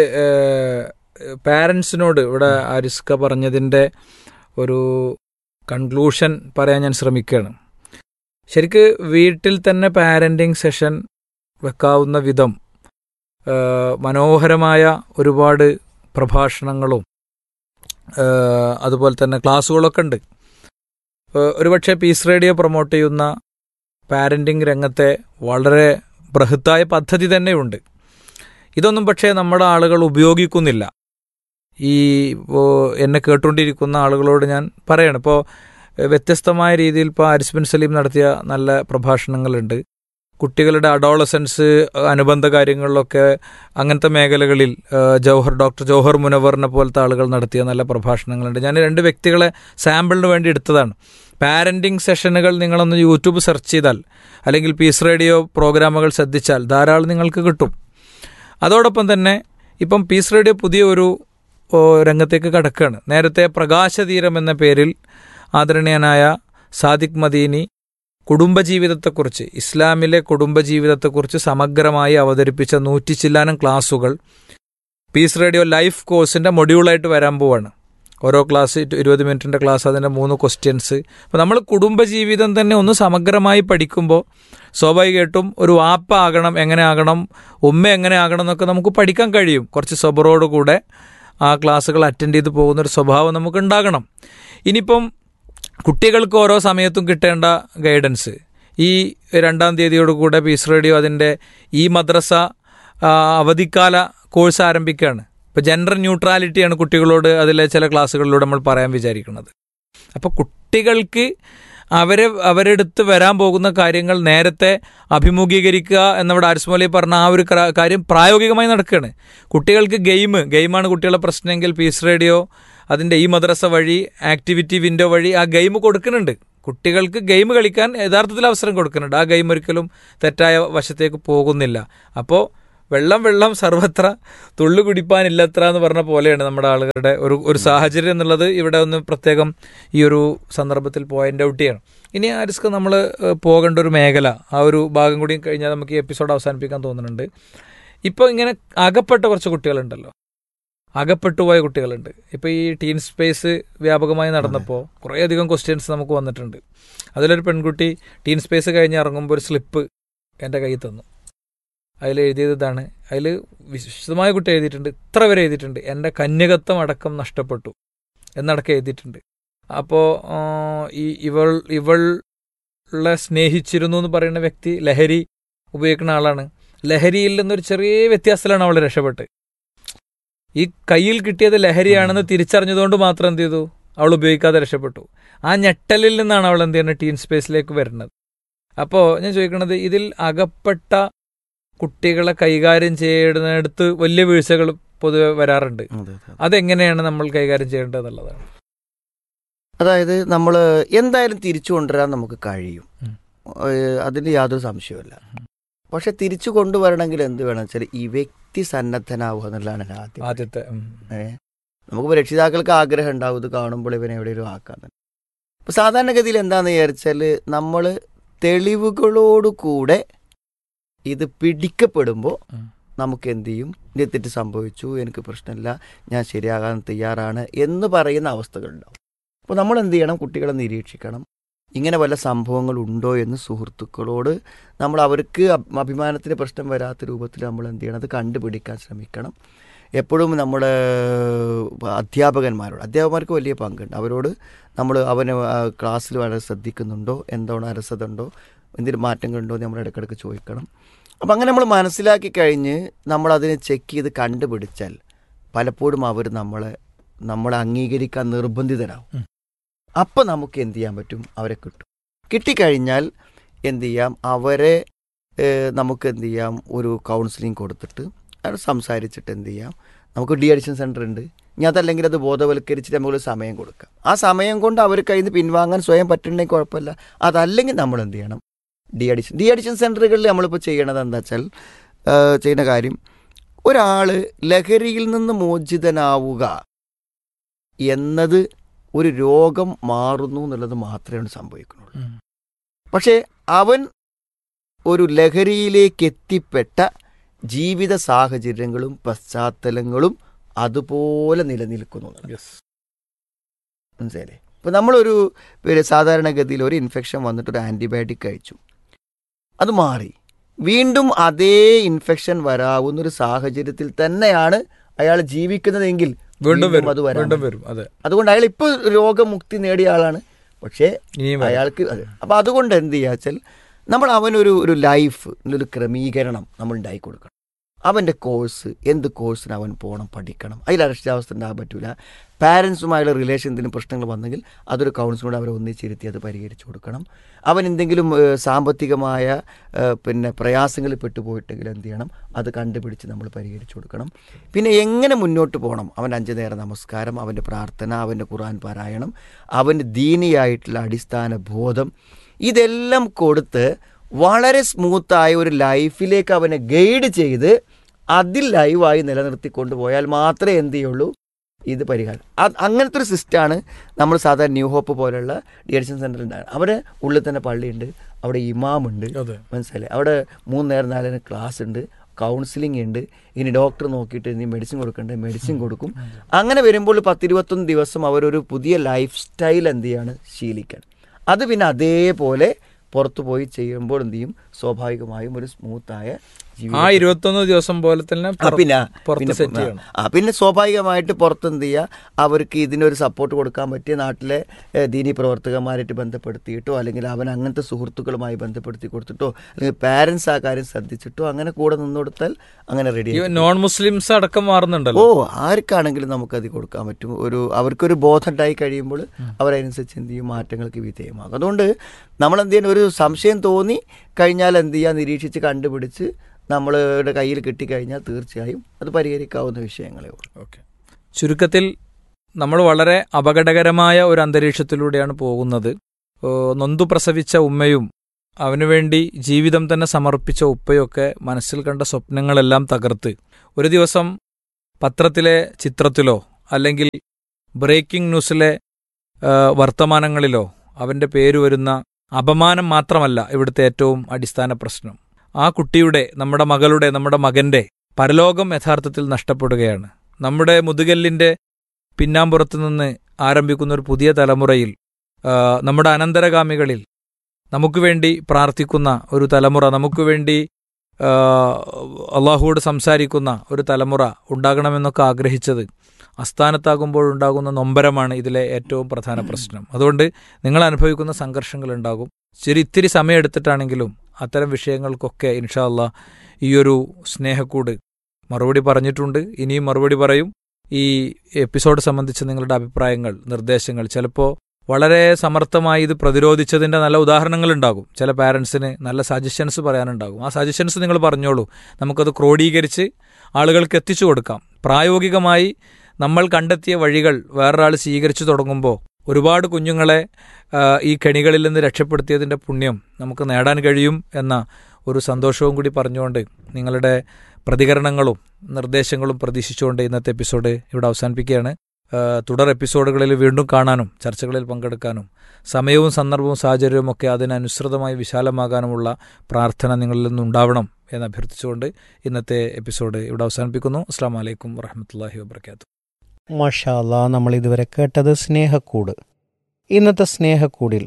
പാരൻസിനോട് ഇവിടെ ആരിസ്ക പറഞ്ഞതിന്റെ ഒരു കൺക്ലൂഷൻ പറയാൻ ഞാൻ ശ്രമിക്കുകയാണ് ശരിക്ക് വീട്ടിൽ തന്നെ പാരന്റിങ് സെഷൻ വെക്കാവുന്ന വിധം ആ, മനോഹരമായ ഒരുപാട് പ്രഭാഷണങ്ങളും ആ, അതുപോലെ തന്നെ ക്ലാസ്സുകളൊക്കെ ഉണ്ട് ആ, ഒരുപക്ഷെ പീസ് റേഡിയോ പ്രൊമോട്ട് ചെയ്യുന്ന പാരന്റിങ് രംഗത്തെ വളരെ ബൃഹത്തായ പദ്ധതി തന്നെയുണ്ട് ഇതൊന്നും പക്ഷേ നമ്മുടെ ആളുകൾ ഉപയോഗിക്കുന്നില്ല ഈ ഇപ്പോൾ എന്നെ കേട്ടുകൊണ്ടിരിക്കുന്ന ആളുകളോട് ഞാൻ പറയണം ഇപ്പോൾ വ്യത്യസ്തമായ രീതിയിൽ ഇപ്പോൾ ആരിസ് ബിൻ സലീം നടത്തിയ നല്ല പ്രഭാഷണങ്ങളുണ്ട് കുട്ടികളുടെ അഡോളസൻസ് അനുബന്ധ കാര്യങ്ങളിലൊക്കെ അങ്ങനത്തെ മേഖലകളിൽ ആ, ജൗഹർ ഡോക്ടർ ജൗഹർ മുനവറിനെ പോലത്തെ ആളുകൾ നടത്തിയ നല്ല പ്രഭാഷണങ്ങളുണ്ട് ഞാൻ രണ്ട് വ്യക്തികളെ സാമ്പിളിന് വേണ്ടി എടുത്തതാണ് പാരന്റിങ് സെഷനുകൾ നിങ്ങളൊന്ന് യൂട്യൂബ് സെർച്ച് ചെയ്താൽ അല്ലെങ്കിൽ പീസ് റേഡിയോ പ്രോഗ്രാമുകൾ ശ്രദ്ധിച്ചാൽ ധാരാളം നിങ്ങൾക്ക് കിട്ടും അതോടൊപ്പം തന്നെ ഇപ്പം പീസ് റേഡിയോ പുതിയ ഒരു ഓ, രംഗത്തേക്ക് കടക്കുകയാണ് നേരത്തെ പ്രകാശതീരം എന്ന പേരിൽ ആദരണീയനായ സാദിഖ് മദീനി കുടുംബജീവിതത്തെക്കുറിച്ച് ഇസ്ലാമിലെ കുടുംബജീവിതത്തെക്കുറിച്ച് സമഗ്രമായി അവതരിപ്പിച്ച നൂറ്റി ചില്ലാനം ക്ലാസുകൾ പീസ് റേഡിയോ ലൈഫ് കോഴ്സിന്റെ മൊഡ്യൂളായിട്ട് വരാൻ പോവാണ് ഓരോ ക്ലാസ് ഇരുപത് മിനിറ്റിന്റെ ക്ലാസ് അതിന്റെ മൂന്ന് ക്വസ്റ്റ്യൻസ് അപ്പോൾ നമ്മൾ കുടുംബജീവിതം തന്നെ ഒന്ന് സമഗ്രമായി പഠിക്കുമ്പോൾ സ്വാഭാവികമായിട്ടും ഒരു വാപ്പ ആകണം എങ്ങനെ ആകണം ഉമ്മ എങ്ങനെ ആകണം എന്നൊക്കെ നമുക്ക് പഠിക്കാൻ കഴിയും കുറച്ച് സ്വബറോടുകൂടെ ആ ക്ലാസ്സുകൾ അറ്റൻഡ് ചെയ്ത് പോകുന്ന ഒരു സ്വഭാവം നമുക്ക് ഉണ്ടാകണം ഇനിയിപ്പം കുട്ടികൾക്ക് ഓരോ സമയത്തും കിട്ടേണ്ട ഗൈഡൻസ് ഈ രണ്ടാം തീയതിയോടുകൂടെ പീസ് റേഡിയോ അതിൻ്റെ ഈ മദ്രസ ആ, അവധിക്കാല കോഴ്സ് ആരംഭിക്കുകയാണ് ഇപ്പോൾ ജെൻഡർ ന്യൂട്രാലിറ്റിയാണ് കുട്ടികളോട് അതിലെ ചില ക്ലാസ്സുകളിലൂടെ നമ്മൾ പറയാൻ വിചാരിക്കുന്നത് അപ്പോൾ കുട്ടികൾക്ക് അവരെ അവരെടുത്ത് വരാൻ പോകുന്ന കാര്യങ്ങൾ നേരത്തെ അഭിമുഖീകരിക്കുക എന്നവിടെ ആരിസ്മോലി പറഞ്ഞ ആ ഒരു ക്ര- കാര്യം പ്രായോഗികമായി നടക്കുകയാണ് കുട്ടികൾക്ക് ഗെയിം ഗെയിമാണ് കുട്ടികളുടെ പ്രശ്നമെങ്കിൽ പീസ് റേഡിയോ അതിൻ്റെ ഈ മദ്രസ വഴി ആക്ടിവിറ്റി വിൻഡോ വഴി ആ ഗെയിം കൊടുക്കുന്നുണ്ട് കുട്ടികൾക്ക് ഗെയിം കളിക്കാൻ യഥാർത്ഥത്തിൽ അവസരം കൊടുക്കുന്നുണ്ട് ആ ഗെയിം ഒരിക്കലും തെറ്റായ വശത്തേക്ക് പോകുന്നില്ല അപ്പോൾ വെള്ളം വെള്ളം സർവത്ര തുള്ളു കുടിപ്പാനില്ലത്ര എന്ന് പറഞ്ഞ പോലെയാണ് നമ്മുടെ ആളുകളുടെ ഒരു ഒരു സാഹചര്യം എന്നുള്ളത് ഇവിടെ ഒന്ന് പ്രത്യേകം ഈ ഒരു സന്ദർഭത്തിൽ പോയിന്റ് ഔട്ട് ചെയ്യണം ഇനി ആരിസ്ക നമ്മൾ പോകേണ്ട ഒരു മേഖല ആ ഒരു ഭാഗം കൂടി കഴിഞ്ഞാൽ നമുക്ക് ഈ എപ്പിസോഡ് അവസാനിപ്പിക്കാൻ തോന്നുന്നുണ്ട് ഇപ്പോൾ ഇങ്ങനെ അകപ്പെട്ട കുറച്ച് കുട്ടികളുണ്ടല്ലോ അകപ്പെട്ടു പോയ കുട്ടികളുണ്ട് ഇപ്പോൾ ഈ ടീൻ സ്പേസ് വ്യാപകമായി നടന്നപ്പോൾ കുറേയധികം ക്വസ്റ്റ്യൻസ് നമുക്ക് വന്നിട്ടുണ്ട് അതിലൊരു പെൺകുട്ടി ടീൻ സ്പേസ് കഴിഞ്ഞ് ഇറങ്ങുമ്പോൾ ഒരു സ്ലിപ്പ് എൻ്റെ കയ്യിൽ തന്നു അതിൽ എഴുതിയത് ഇതാണ് അതിൽ വിശദമായ കുട്ടി എഴുതിയിട്ടുണ്ട് ഇത്ര വരെ എഴുതിയിട്ടുണ്ട് എൻ്റെ കന്യകത്വം അടക്കം നഷ്ടപ്പെട്ടു എന്നടക്കം എഴുതിയിട്ടുണ്ട് അപ്പോൾ ഈ ഇവൾ ഇവളെ സ്നേഹിച്ചിരുന്നു എന്ന് പറയുന്ന വ്യക്തി ലഹരി ഉപയോഗിക്കുന്ന ആളാണ് ലഹരിയിൽ നിന്നൊരു ചെറിയ വ്യത്യാസത്തിലാണ് അവൾ രക്ഷപ്പെട്ട് ഈ കയ്യിൽ കിട്ടിയത് ലഹരിയാണെന്ന് തിരിച്ചറിഞ്ഞതുകൊണ്ട് മാത്രം എന്ത് ചെയ്തു അവൾ ഉപയോഗിക്കാതെ രക്ഷപ്പെട്ടു ആ ഞെട്ടലിൽ നിന്നാണ് അവൾ എന്ത് ചെയ്യുന്നത് ടീൻ സ്പേസിലേക്ക് വരുന്നത് അപ്പോൾ ഞാൻ ചോദിക്കുന്നത് ഇതിൽ അകപ്പെട്ട കുട്ടികളെ കൈകാര്യം ചെയ്യുന്നിടത്ത് വലിയ വീഴ്ചകൾ പൊതുവെ വരാറുണ്ട് അതെങ്ങനെയാണ് നമ്മൾ കൈകാര്യം ചെയ്യേണ്ടത് എന്നുള്ളതാണ് അതായത് നമ്മൾ എന്തായാലും തിരിച്ചു കൊണ്ടുവരാൻ നമുക്ക് കഴിയും ഏഹ് അതിന് യാതൊരു സംശയവുമില്ല പക്ഷെ തിരിച്ചു കൊണ്ടുവരണമെങ്കിൽ എന്ത് വേണം വെച്ചാൽ ഈ വ്യക്തി സന്നദ്ധനാവുക എന്നുള്ളതാണ് ആദ്യം ആദ്യത്തെ ഉം. ഏ നമുക്കിപ്പോൾ രക്ഷിതാക്കൾക്ക് ആഗ്രഹം ഉണ്ടാവും ഇത് കാണുമ്പോൾ ഇവനെ എവിടെയെങ്കിലും ആക്കാൻ അപ്പോൾ സാധാരണഗതിയിൽ എന്താണെന്ന് വിചാരിച്ചാൽ നമ്മൾ തെളിവുകളോടുകൂടെ ഇത് പിടിക്കപ്പെടുമ്പോൾ നമുക്ക് എന്ത് ചെയ്യും എൻ്റെ തെറ്റ് സംഭവിച്ചു എനിക്ക് പ്രശ്നമില്ല ഞാൻ ശരിയാകാൻ തയ്യാറാണ് എന്ന് പറയുന്ന അവസ്ഥകളുണ്ടാവും അപ്പോൾ നമ്മൾ എന്ത് ചെയ്യണം കുട്ടികളെ നിരീക്ഷിക്കണം ഇങ്ങനെ വല്ല സംഭവങ്ങളുണ്ടോ എന്ന് സുഹൃത്തുക്കളോട് നമ്മൾ അവർക്ക് അഭി- അഭിമാനത്തിന് പ്രശ്നം വരാത്ത രൂപത്തിൽ നമ്മൾ എന്ത് ചെയ്യണം അത് കണ്ടുപിടിക്കാൻ ശ്രമിക്കണം എപ്പോഴും നമ്മൾ അധ്യാപകന്മാരോട് അധ്യാപകന്മാർക്ക് വലിയ പങ്കുണ്ട് അവരോട് നമ്മൾ അവന് ആ, ക്ലാസ്സിൽ വളരെ ശ്രദ്ധിക്കുന്നുണ്ടോ എന്താണ് അരസതുണ്ടോ എന്തെങ്കിലും മാറ്റങ്ങളുണ്ടോ എന്ന് നമ്മൾ ഇടയ്ക്കിടയ്ക്ക് ചോദിക്കണം അപ്പം അങ്ങനെ നമ്മൾ മനസ്സിലാക്കി കഴിഞ്ഞ് നമ്മളതിനെ ചെക്ക് ചെയ്ത് കണ്ടുപിടിച്ചാൽ പലപ്പോഴും അവർ നമ്മളെ നമ്മളെ അംഗീകരിക്കാൻ നിർബന്ധിതരാകും അപ്പം നമുക്ക് എന്ത് ചെയ്യാൻ പറ്റും അവരെ കിട്ടും കിട്ടിക്കഴിഞ്ഞാൽ എന്ത് ചെയ്യാം അവരെ ഏഹ്, നമുക്ക് എന്ത് ചെയ്യാം ഒരു കൗൺസിലിംഗ് കൊടുത്തിട്ട് അവർ സംസാരിച്ചിട്ട് എന്ത് ചെയ്യാം നമുക്ക് ഡി അഡിഷൻ സെൻ്റർ ഉണ്ട് ഇനി അതല്ലെങ്കിൽ അത് ബോധവൽക്കരിച്ചിട്ട് നമുക്ക് സമയം കൊടുക്കാം ആ സമയം കൊണ്ട് അവർ കയ്യിൽ നിന്ന് പിൻവാങ്ങാൻ സ്വയം പറ്റുന്നുണ്ടെങ്കിൽ കുഴപ്പമില്ല അതല്ലെങ്കിൽ നമ്മൾ എന്ത് ചെയ്യണം ഡി അഡിഷൻ ഡി അഡിഷൻ സെൻ്ററുകളിൽ നമ്മളിപ്പോൾ ചെയ്യണത് എന്താ വെച്ചാൽ ഏഹ്, ചെയ്യുന്ന കാര്യം ഒരാൾ ലഹരിയിൽ നിന്ന് മോചിതനാവുക എന്നത് ഒരു രോഗം മാറുന്നു എന്നുള്ളത് മാത്രമേ സംഭവിക്കുന്നുള്ളൂ പക്ഷേ അവൻ ഒരു ലഹരിയിലേക്ക് എത്തിപ്പെട്ട ജീവിത സാഹചര്യങ്ങളും പശ്ചാത്തലങ്ങളും അതുപോലെ നിലനിൽക്കുന്നു എന്നുള്ളതാണ്. മനസ്സിലായില്ലേ ഇപ്പം നമ്മളൊരു പിന്നെ സാധാരണഗതിയിൽ ഒരു ഇൻഫെക്ഷൻ വന്നിട്ട് ഒരു ആൻറ്റിബയോട്ടിക് കഴിച്ചു അത് മാറി വീണ്ടും അതേ ഇൻഫെക്ഷൻ വരാവുന്ന ഒരു സാഹചര്യത്തിൽ തന്നെയാണ് അയാൾ ജീവിക്കുന്നതെങ്കിൽ വീണ്ടും വരും അത് വരാൻ വീണ്ടും വരും അതെ അതുകൊണ്ട് അയാൾ ഇപ്പോൾ രോഗമുക്തി നേടിയ ആളാണ് പക്ഷേ ഇനിയും വരും. അയാൾക്ക് അതെ അപ്പം അതുകൊണ്ട് എന്ത് ചെയ്യുക വെച്ചാൽ നമ്മൾ അവനൊരു ഒരു ലൈഫ് ഒരു ക്രമീകരണം നമ്മൾ ഉണ്ടാക്കി കൊടുക്കണം അവൻ്റെ കോഴ്സ് എന്ത് കോഴ്സിന് അവൻ പോകണം പഠിക്കണം അതിൽ അരക്ഷിതാവസ്ഥ ഉണ്ടാകാൻ പറ്റില്ല പാരൻസുമായുള്ള റിലേഷൻ എന്തെങ്കിലും പ്രശ്നങ്ങൾ വന്നെങ്കിൽ അതൊരു കൗൺസിലോട് അവരെ ഒന്നിച്ചിരുത്തി അത് പരിഹരിച്ചു കൊടുക്കണം അവൻ എന്തെങ്കിലും ഏഹ്, സാമ്പത്തികമായ ഏഹ്, പിന്നെ പ്രയാസങ്ങളിൽ പെട്ടുപോയിട്ടെങ്കിൽ എന്ത് ചെയ്യണം അത് കണ്ടുപിടിച്ച് നമ്മൾ പരിഹരിച്ചു കൊടുക്കണം പിന്നെ എങ്ങനെ മുന്നോട്ട് പോകണം അവൻ അഞ്ചു നേരം നമസ്കാരം അവൻ്റെ പ്രാർത്ഥന അവൻ്റെ ഖുർആൻ പാരായണം അവൻ്റെ ദീനിയായിട്ടുള്ള അടിസ്ഥാന ബോധം ഇതെല്ലാം കൊടുത്ത് വളരെ സ്മൂത്തായ ഒരു ലൈഫിലേക്ക് അവനെ ഗൈഡ് ചെയ്ത് അതിൽ ലൈവായി നിലനിർത്തി കൊണ്ടുപോയാൽ മാത്രമേ എന്ത് ചെയ്യുള്ളൂ ഇത് പരിഹാരം അത് അങ്ങനത്തെ ഒരു സിസ്റ്റമാണ് നമ്മൾ സാധാരണ ന്യൂ ഹോപ്പ് പോലുള്ള ഡിയഡിഷൻ സെൻ്ററിൽ ഉണ്ടാകുന്നത് അവിടെ ഉള്ളിൽ തന്നെ പള്ളിയുണ്ട് അവിടെ ഇമാമുണ്ട് അതെ. മനസ്സിലായി അവിടെ മൂന്ന് നേരം നാല് നേരം ക്ലാസ് ഉണ്ട് കൗൺസിലിംഗ് ഉണ്ട് ഇനി ഡോക്ടർ നോക്കിയിട്ട് ഇനി മെഡിസിൻ കൊടുക്കണ്ടേ മെഡിസിൻ കൊടുക്കും അങ്ങനെ വരുമ്പോൾ പത്തിരുപത്തൊന്ന് ദിവസം അവരൊരു പുതിയ ലൈഫ് സ്റ്റൈൽ എന്ത് ചെയ്യാണ് ശീലിക്കാൻ അത് പിന്നെ അതേപോലെ പുറത്തു പോയി ചെയ്യുമ്പോൾ എന്ത് ചെയ്യും സ്വാഭാവികമായും ഒരു സ്മൂത്തായ ആ ഇരുപത്തൊന്ന് ദിവസം പോലെ തന്നെ ആ, പുറ- പിന്നെ പുറത്ത് പിന്നെ സെറ്റ് ചെയ്യണം ആ പിന്നെ സ്വാഭാവികമായിട്ട് പുറത്ത് എന്ത് ചെയ്യുക അവർക്ക് ഇതിനൊരു സപ്പോർട്ട് കൊടുക്കാൻ പറ്റിയ നാട്ടിലെ ഏഹ്, ദീനി പ്രവർത്തകന്മാരായിട്ട് ബന്ധപ്പെടുത്തിയിട്ടോ അല്ലെങ്കിൽ അവൻ അങ്ങനത്തെ സുഹൃത്തുക്കളുമായി ബന്ധപ്പെടുത്തി കൊടുത്തിട്ടോ അല്ലെങ്കിൽ പാരൻസ് ആ കാര്യം ശ്രദ്ധിച്ചിട്ടോ അങ്ങനെ കൂടെ നിന്ന് കൊടുത്താൽ അങ്ങനെ റെഡി ഈ നോൺ മുസ്ലിംസ് അടക്കം മാറുന്നുണ്ടല്ലോ ഓ ആർക്കാണെങ്കിലും നമുക്കത് കൊടുക്കാൻ പറ്റും ഒരു അവർക്കൊരു ബോധമുണ്ടായി കഴിയുമ്പോൾ അവരനുസരിച്ച് എന്ത് ചെയ്യും മാറ്റങ്ങൾക്ക് വിധേയമാകും അതുകൊണ്ട് നമ്മൾ എന്ത് ചെയ്യുന്ന ഒരു സംശയം തോന്നി കഴിഞ്ഞാൽ എന്ത് ചെയ്യുക നിരീക്ഷിച്ച് കണ്ടുപിടിച്ച് നമ്മളുടെ കയ്യിൽ കിട്ടിക്കഴിഞ്ഞാൽ തീർച്ചയായും അത് പരിഹരിക്കാവുന്ന വിഷയങ്ങളേ ഉള്ളൂ ഓക്കെ ചുരുക്കത്തിൽ നമ്മൾ വളരെ അപകടകരമായ ഒരു അന്തരീക്ഷത്തിലൂടെയാണ് പോകുന്നത് ഓ, നൊന്തു പ്രസവിച്ച ഉമ്മയും അവനുവേണ്ടി ജീവിതം തന്നെ സമർപ്പിച്ച ഉപ്പയൊക്കെ മനസ്സിൽ കണ്ട സ്വപ്നങ്ങളെല്ലാം തകർത്ത് ഒരു ദിവസം പത്രത്തിലെ ചിത്രത്തിലോ അല്ലെങ്കിൽ ബ്രേക്കിംഗ് ന്യൂസിലെ ആ, വർത്തമാനങ്ങളിലോ അവൻ്റെ പേര് വരുന്ന അപമാനം മാത്രമല്ല ഇവിടുത്തെ ഏറ്റവും അടിസ്ഥാന പ്രശ്നം ആ കുട്ടിയുടെ നമ്മുടെ മകളുടെ നമ്മുടെ മകന്റെ പരലോകം യഥാർത്ഥത്തിൽ നഷ്ടപ്പെടുകയാണ് നമ്മുടെ മുതുകല്ലിന്റെ പിന്നാമ്പുറത്ത് നിന്ന് ആരംഭിക്കുന്ന ഒരു പുതിയ തലമുറയിൽ ആ, നമ്മുടെ അനന്തരഗാമികളിൽ നമുക്ക് വേണ്ടി പ്രാർത്ഥിക്കുന്ന ഒരു തലമുറ നമുക്ക് വേണ്ടി ആ, അള്ളാഹുവോട് സംസാരിക്കുന്ന ഒരു തലമുറ ഉണ്ടാകണമെന്നൊക്കെ ആഗ്രഹിച്ചത് അസ്ഥാനത്താകുമ്പോഴുണ്ടാകുന്ന നൊമ്പരമാണ് ഇതിലെ ഏറ്റവും പ്രധാന പ്രശ്നം അതുകൊണ്ട് നിങ്ങൾ അനുഭവിക്കുന്ന സംഘർഷങ്ങൾ ഉണ്ടാകും ശരി ഇത്തിരി സമയം എടുത്തിട്ടാണെങ്കിലും അത്തരം വിഷയങ്ങൾക്കൊക്കെ ഇൻഷാ അല്ലാ ഈ ഒരു സ്നേഹക്കൂട് മറുപടി പറഞ്ഞിട്ടുണ്ട് ഇനിയും മറുപടി പറയും ഈ എപ്പിസോഡ് സംബന്ധിച്ച് നിങ്ങളുടെ അഭിപ്രായങ്ങൾ നിർദ്ദേശങ്ങൾ ചിലപ്പോൾ വളരെ സമർത്ഥമായി ഇത് പ്രതിരോധിച്ചതിൻ്റെ നല്ല ഉദാഹരണങ്ങൾ ഉണ്ടാകും ചില പാരൻസിന് നല്ല സജഷൻസ് പറയാനുണ്ടാകും ആ സജഷൻസ് നിങ്ങൾ പറഞ്ഞോളൂ നമുക്കത് ക്രോഡീകരിച്ച് ആളുകൾക്ക് എത്തിച്ചു കൊടുക്കാം പ്രായോഗികമായി നമ്മൾ കണ്ടെത്തിയ വഴികൾ വേറൊരാൾ സ്വീകരിച്ചു തുടങ്ങുമ്പോൾ ഒരുപാട് കുഞ്ഞുങ്ങളെ ആ, ഈ കെണികളിൽ നിന്ന് രക്ഷപ്പെടുത്തിയതിൻ്റെ പുണ്യം നമുക്ക് നേടാൻ കഴിയും എന്ന ഒരു സന്തോഷവും കൂടി പറഞ്ഞുകൊണ്ട് നിങ്ങളുടെ പ്രതികരണങ്ങളും നിർദ്ദേശങ്ങളും പ്രതീക്ഷിച്ചുകൊണ്ട് ഇന്നത്തെ എപ്പിസോഡ് ഇവിടെ അവസാനിപ്പിക്കുകയാണ് ആ, തുടർ എപ്പിസോഡുകളിൽ വീണ്ടും കാണാനും ചർച്ചകളിൽ പങ്കെടുക്കാനും സമയവും സന്ദർഭവും സാഹചര്യവും ഒക്കെ അതിനനുസൃതമായി വിശാലമാകാനുമുള്ള പ്രാർത്ഥന നിങ്ങളിൽ നിന്നുണ്ടാവണം എന്ന് അഭ്യർത്ഥിച്ചുകൊണ്ട് ഇന്നത്തെ എപ്പിസോഡ് ഇവിടെ അവസാനിപ്പിക്കുന്നു അസ്സാം വലൈക്കും വറഹമത്തല്ലാഹി വാബർക്കാത്തു മഷാല നമ്മൾ ഇതുവരെ കേട്ടത് സ്നേഹക്കൂട് ഇന്നത്തെ സ്നേഹക്കൂടിൽ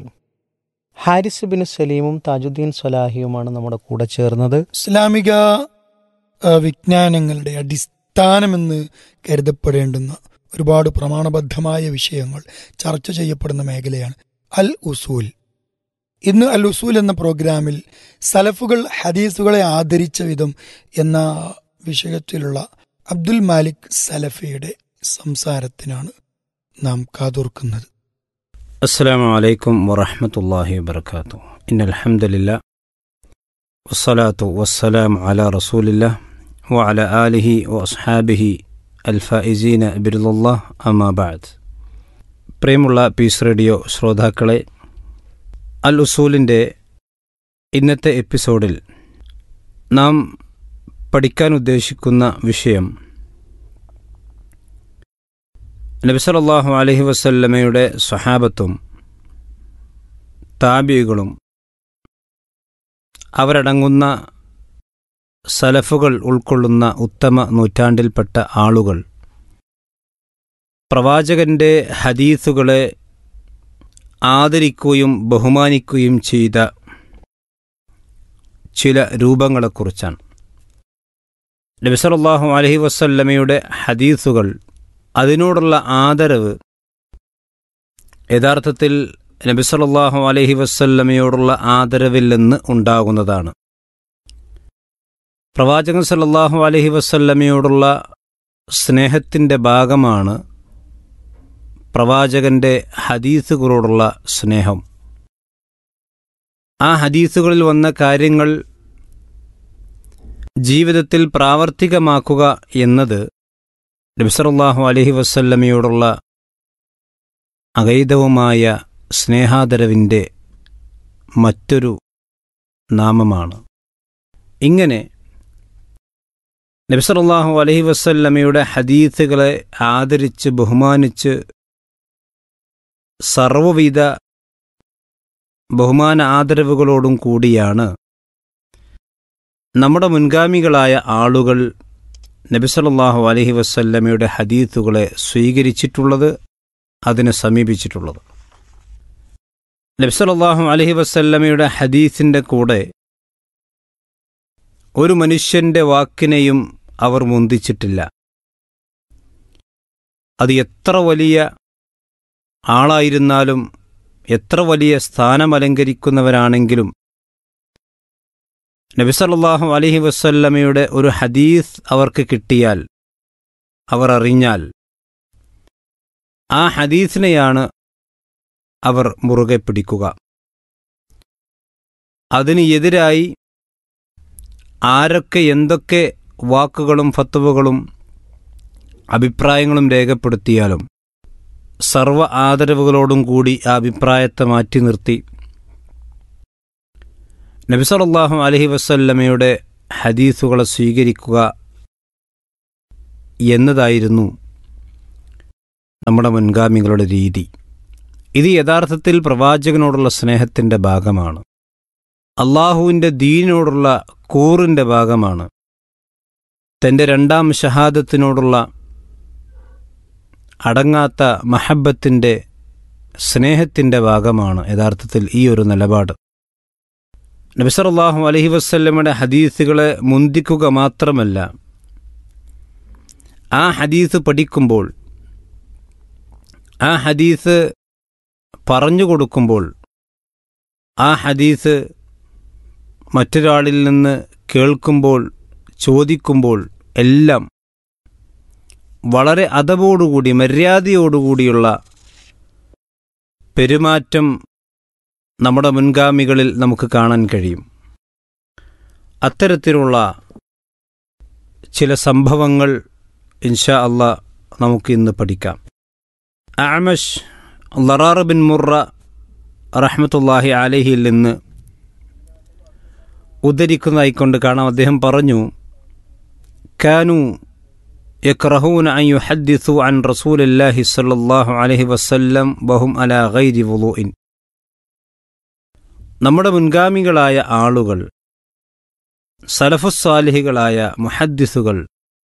ഹാരിസ് ബിൻ സലീമും താജുദ്ദീൻ സ്വലാഹിയുമാണ് നമ്മുടെ കൂടെ ചേർന്നത് ഇസ്ലാമിക ആ, വിജ്ഞാനങ്ങളുടെ അടിസ്ഥാനമെന്ന് കരുതപ്പെടേണ്ടുന്ന ഒരുപാട് പ്രമാണബദ്ധമായ വിഷയങ്ങൾ ചർച്ച ചെയ്യപ്പെടുന്ന മേഖലയാണ് അൽ ഉസൂൽ ഇന്ന് അൽ ഉസൂൽ എന്ന പ്രോഗ്രാമിൽ സലഫുകൾ ഹദീസുകളെ ആദരിച്ച വിധം എന്ന വിഷയത്തിലുള്ള അബ്ദുൽ മാലിക് സലഫിയുടെ സംസാരത്തിനാണ് നാം കാതോർക്കുന്നത് السلام عليكم ورحمة الله وبركاته إن الحمد لله والصلاة والسلام على رسول الله وعلى آله وأصحابه الفائزين برضا الله أما بعد പ്രിയമുള്ള പീസ് റേഡിയോ ശ്രോതാക്കളെ അൽ ഉസൂലിൻ്റെ ഇന്നത്തെ എപ്പിസോഡിൽ നാം പഠിക്കാൻ ഉദ്ദേശിക്കുന്ന വിഷയം നബിസലല്ലാഹു അലഹി വസല്ലമയുടെ സ്വഹാബത്തും താബികളും അവരടങ്ങുന്ന സലഫുകൾ ഉൾക്കൊള്ളുന്ന ഉത്തമ നൂറ്റാണ്ടിൽപ്പെട്ട ആളുകൾ പ്രവാചകന്റെ ഹദീസുകളെ ആദരിക്കുകയും ബഹുമാനിക്കുകയും ചെയ്ത ചില രൂപങ്ങളെക്കുറിച്ചാണ് നബിസലല്ലാഹു അലഹി വസല്ലമയുടെ ഹദീസുകൾ അതിനോടുള്ള ആദരവ് യഥാർത്ഥത്തിൽ നബിസലല്ലാഹു അലഹി വസല്ലമയോടുള്ള ആദരവിൽ നിന്ന് ഉണ്ടാകുന്നതാണ് പ്രവാചകൻ സല്ലല്ലാഹു അലഹി വസല്ലമയോടുള്ള സ്നേഹത്തിൻ്റെ ഭാഗമാണ് പ്രവാചകന്റെ ഹദീസുകളോടുള്ള സ്നേഹം ആ ഹദീസുകളിൽ വന്ന കാര്യങ്ങൾ ജീവിതത്തിൽ പ്രാവർത്തികമാക്കുക എന്നത് നബിസറല്ലാഹു അലഹി വസല്ലമയോടുള്ള അഗൈതവുമായ സ്നേഹാദരവിൻ്റെ മറ്റൊരു നാമമാണ് ഇങ്ങനെ നബിസറല്ലാഹു അലഹി വസല്ലമയുടെ ഹദീസുകളെ ആദരിച്ച് ബഹുമാനിച്ച് സർവവിധ ബഹുമാന ആദരവുകളോടും കൂടിയാണ് നമ്മുടെ മുൻഗാമികളായ ആളുകൾ നബിസലല്ലാഹു അലഹി വസല്ലമയുടെ ഹദീത്തുകളെ സ്വീകരിച്ചിട്ടുള്ളത് അതിനെ സമീപിച്ചിട്ടുള്ളത് നബിസലല്ലാഹു അലഹി വസല്ലമയുടെ ഹദീസിൻ്റെ കൂടെ ഒരു മനുഷ്യന്റെ വാക്കിനെയും അവർ മുന്തിച്ചിട്ടില്ല അത് എത്ര വലിയ ആളായിരുന്നാലും എത്ര വലിയ സ്ഥാനമലങ്കരിക്കുന്നവരാണെങ്കിലും നബിസല്ലാഹു അലഹി വസ്ല്ലമയുടെ ഒരു ഹദീസ് അവർക്ക് കിട്ടിയാൽ അവർ അറിഞ്ഞാൽ ആ ഹദീസിനെയാണ് അവർ മുറുകെ പിടിക്കുക അതിന് എതിരായി ആരൊക്കെ എന്തൊക്കെ വാക്കുകളും ഫത്തുവകളും അഭിപ്രായങ്ങളും രേഖപ്പെടുത്തിയാലും സർവ ആദരവുകളോടും കൂടി ആ അഭിപ്രായത്തെ മാറ്റി നിർത്തി നബിസലല്ലാഹു അലഹി വസല്ലമയുടെ ഹദീസുകളെ സ്വീകരിക്കുക എന്നതായിരുന്നു നമ്മുടെ മുൻഗാമികളുടെ രീതി ഇത് യഥാർത്ഥത്തിൽ പ്രവാചകനോടുള്ള സ്നേഹത്തിൻ്റെ ഭാഗമാണ് അള്ളാഹുവിൻ്റെ ദീനിനോടുള്ള കൂറിൻ്റെ ഭാഗമാണ് തൻ്റെ രണ്ടാം ഷഹാദത്തിനോടുള്ള അടങ്ങാത്ത മഹബത്തിൻ്റെ സ്നേഹത്തിൻ്റെ ഭാഗമാണ് യഥാർത്ഥത്തിൽ ഈ ഒരു നിലപാട് നബിസറല്ലാഹു അലഹി വസ്ല്ലമയുടെ ഹദീസുകളെ മുന്തിക്കുക മാത്രമല്ല ആ ഹദീസ് പഠിക്കുമ്പോൾ ആ ഹദീസ് പറഞ്ഞു കൊടുക്കുമ്പോൾ ആ ഹദീസ് മറ്റൊരാളിൽ നിന്ന് കേൾക്കുമ്പോൾ ചോദിക്കുമ്പോൾ എല്ലാം വളരെ അതവോടുകൂടി മര്യാദയോടുകൂടിയുള്ള പെരുമാറ്റം നമ്മുടെ മുൻഗാമികളിൽ നമുക്ക് കാണാൻ കഴിയും അത്തരത്തിലുള്ള ചില സംഭവങ്ങൾ ഇൻഷാ അല്ല നമുക്ക് ഇന്ന് പഠിക്കാം ആമഷ് ലറാർ ബിൻ മുറ റഹ്മത്തുല്ലാഹി അലഹിയിൽ നിന്ന് ഉദ്ധരിക്കുന്നതായിക്കൊണ്ട് കാണാം അദ്ദേഹം പറഞ്ഞു കാനു يكرهون أن يحدثوا عن رسول الله صلى الله عليه وسلم وهم على غير وضوء നമ്മുടെ മുൻഗാമികളായ ആളുകൾ സലഫുസാലിഹികളായ മുഹദ്ദിസുകൾ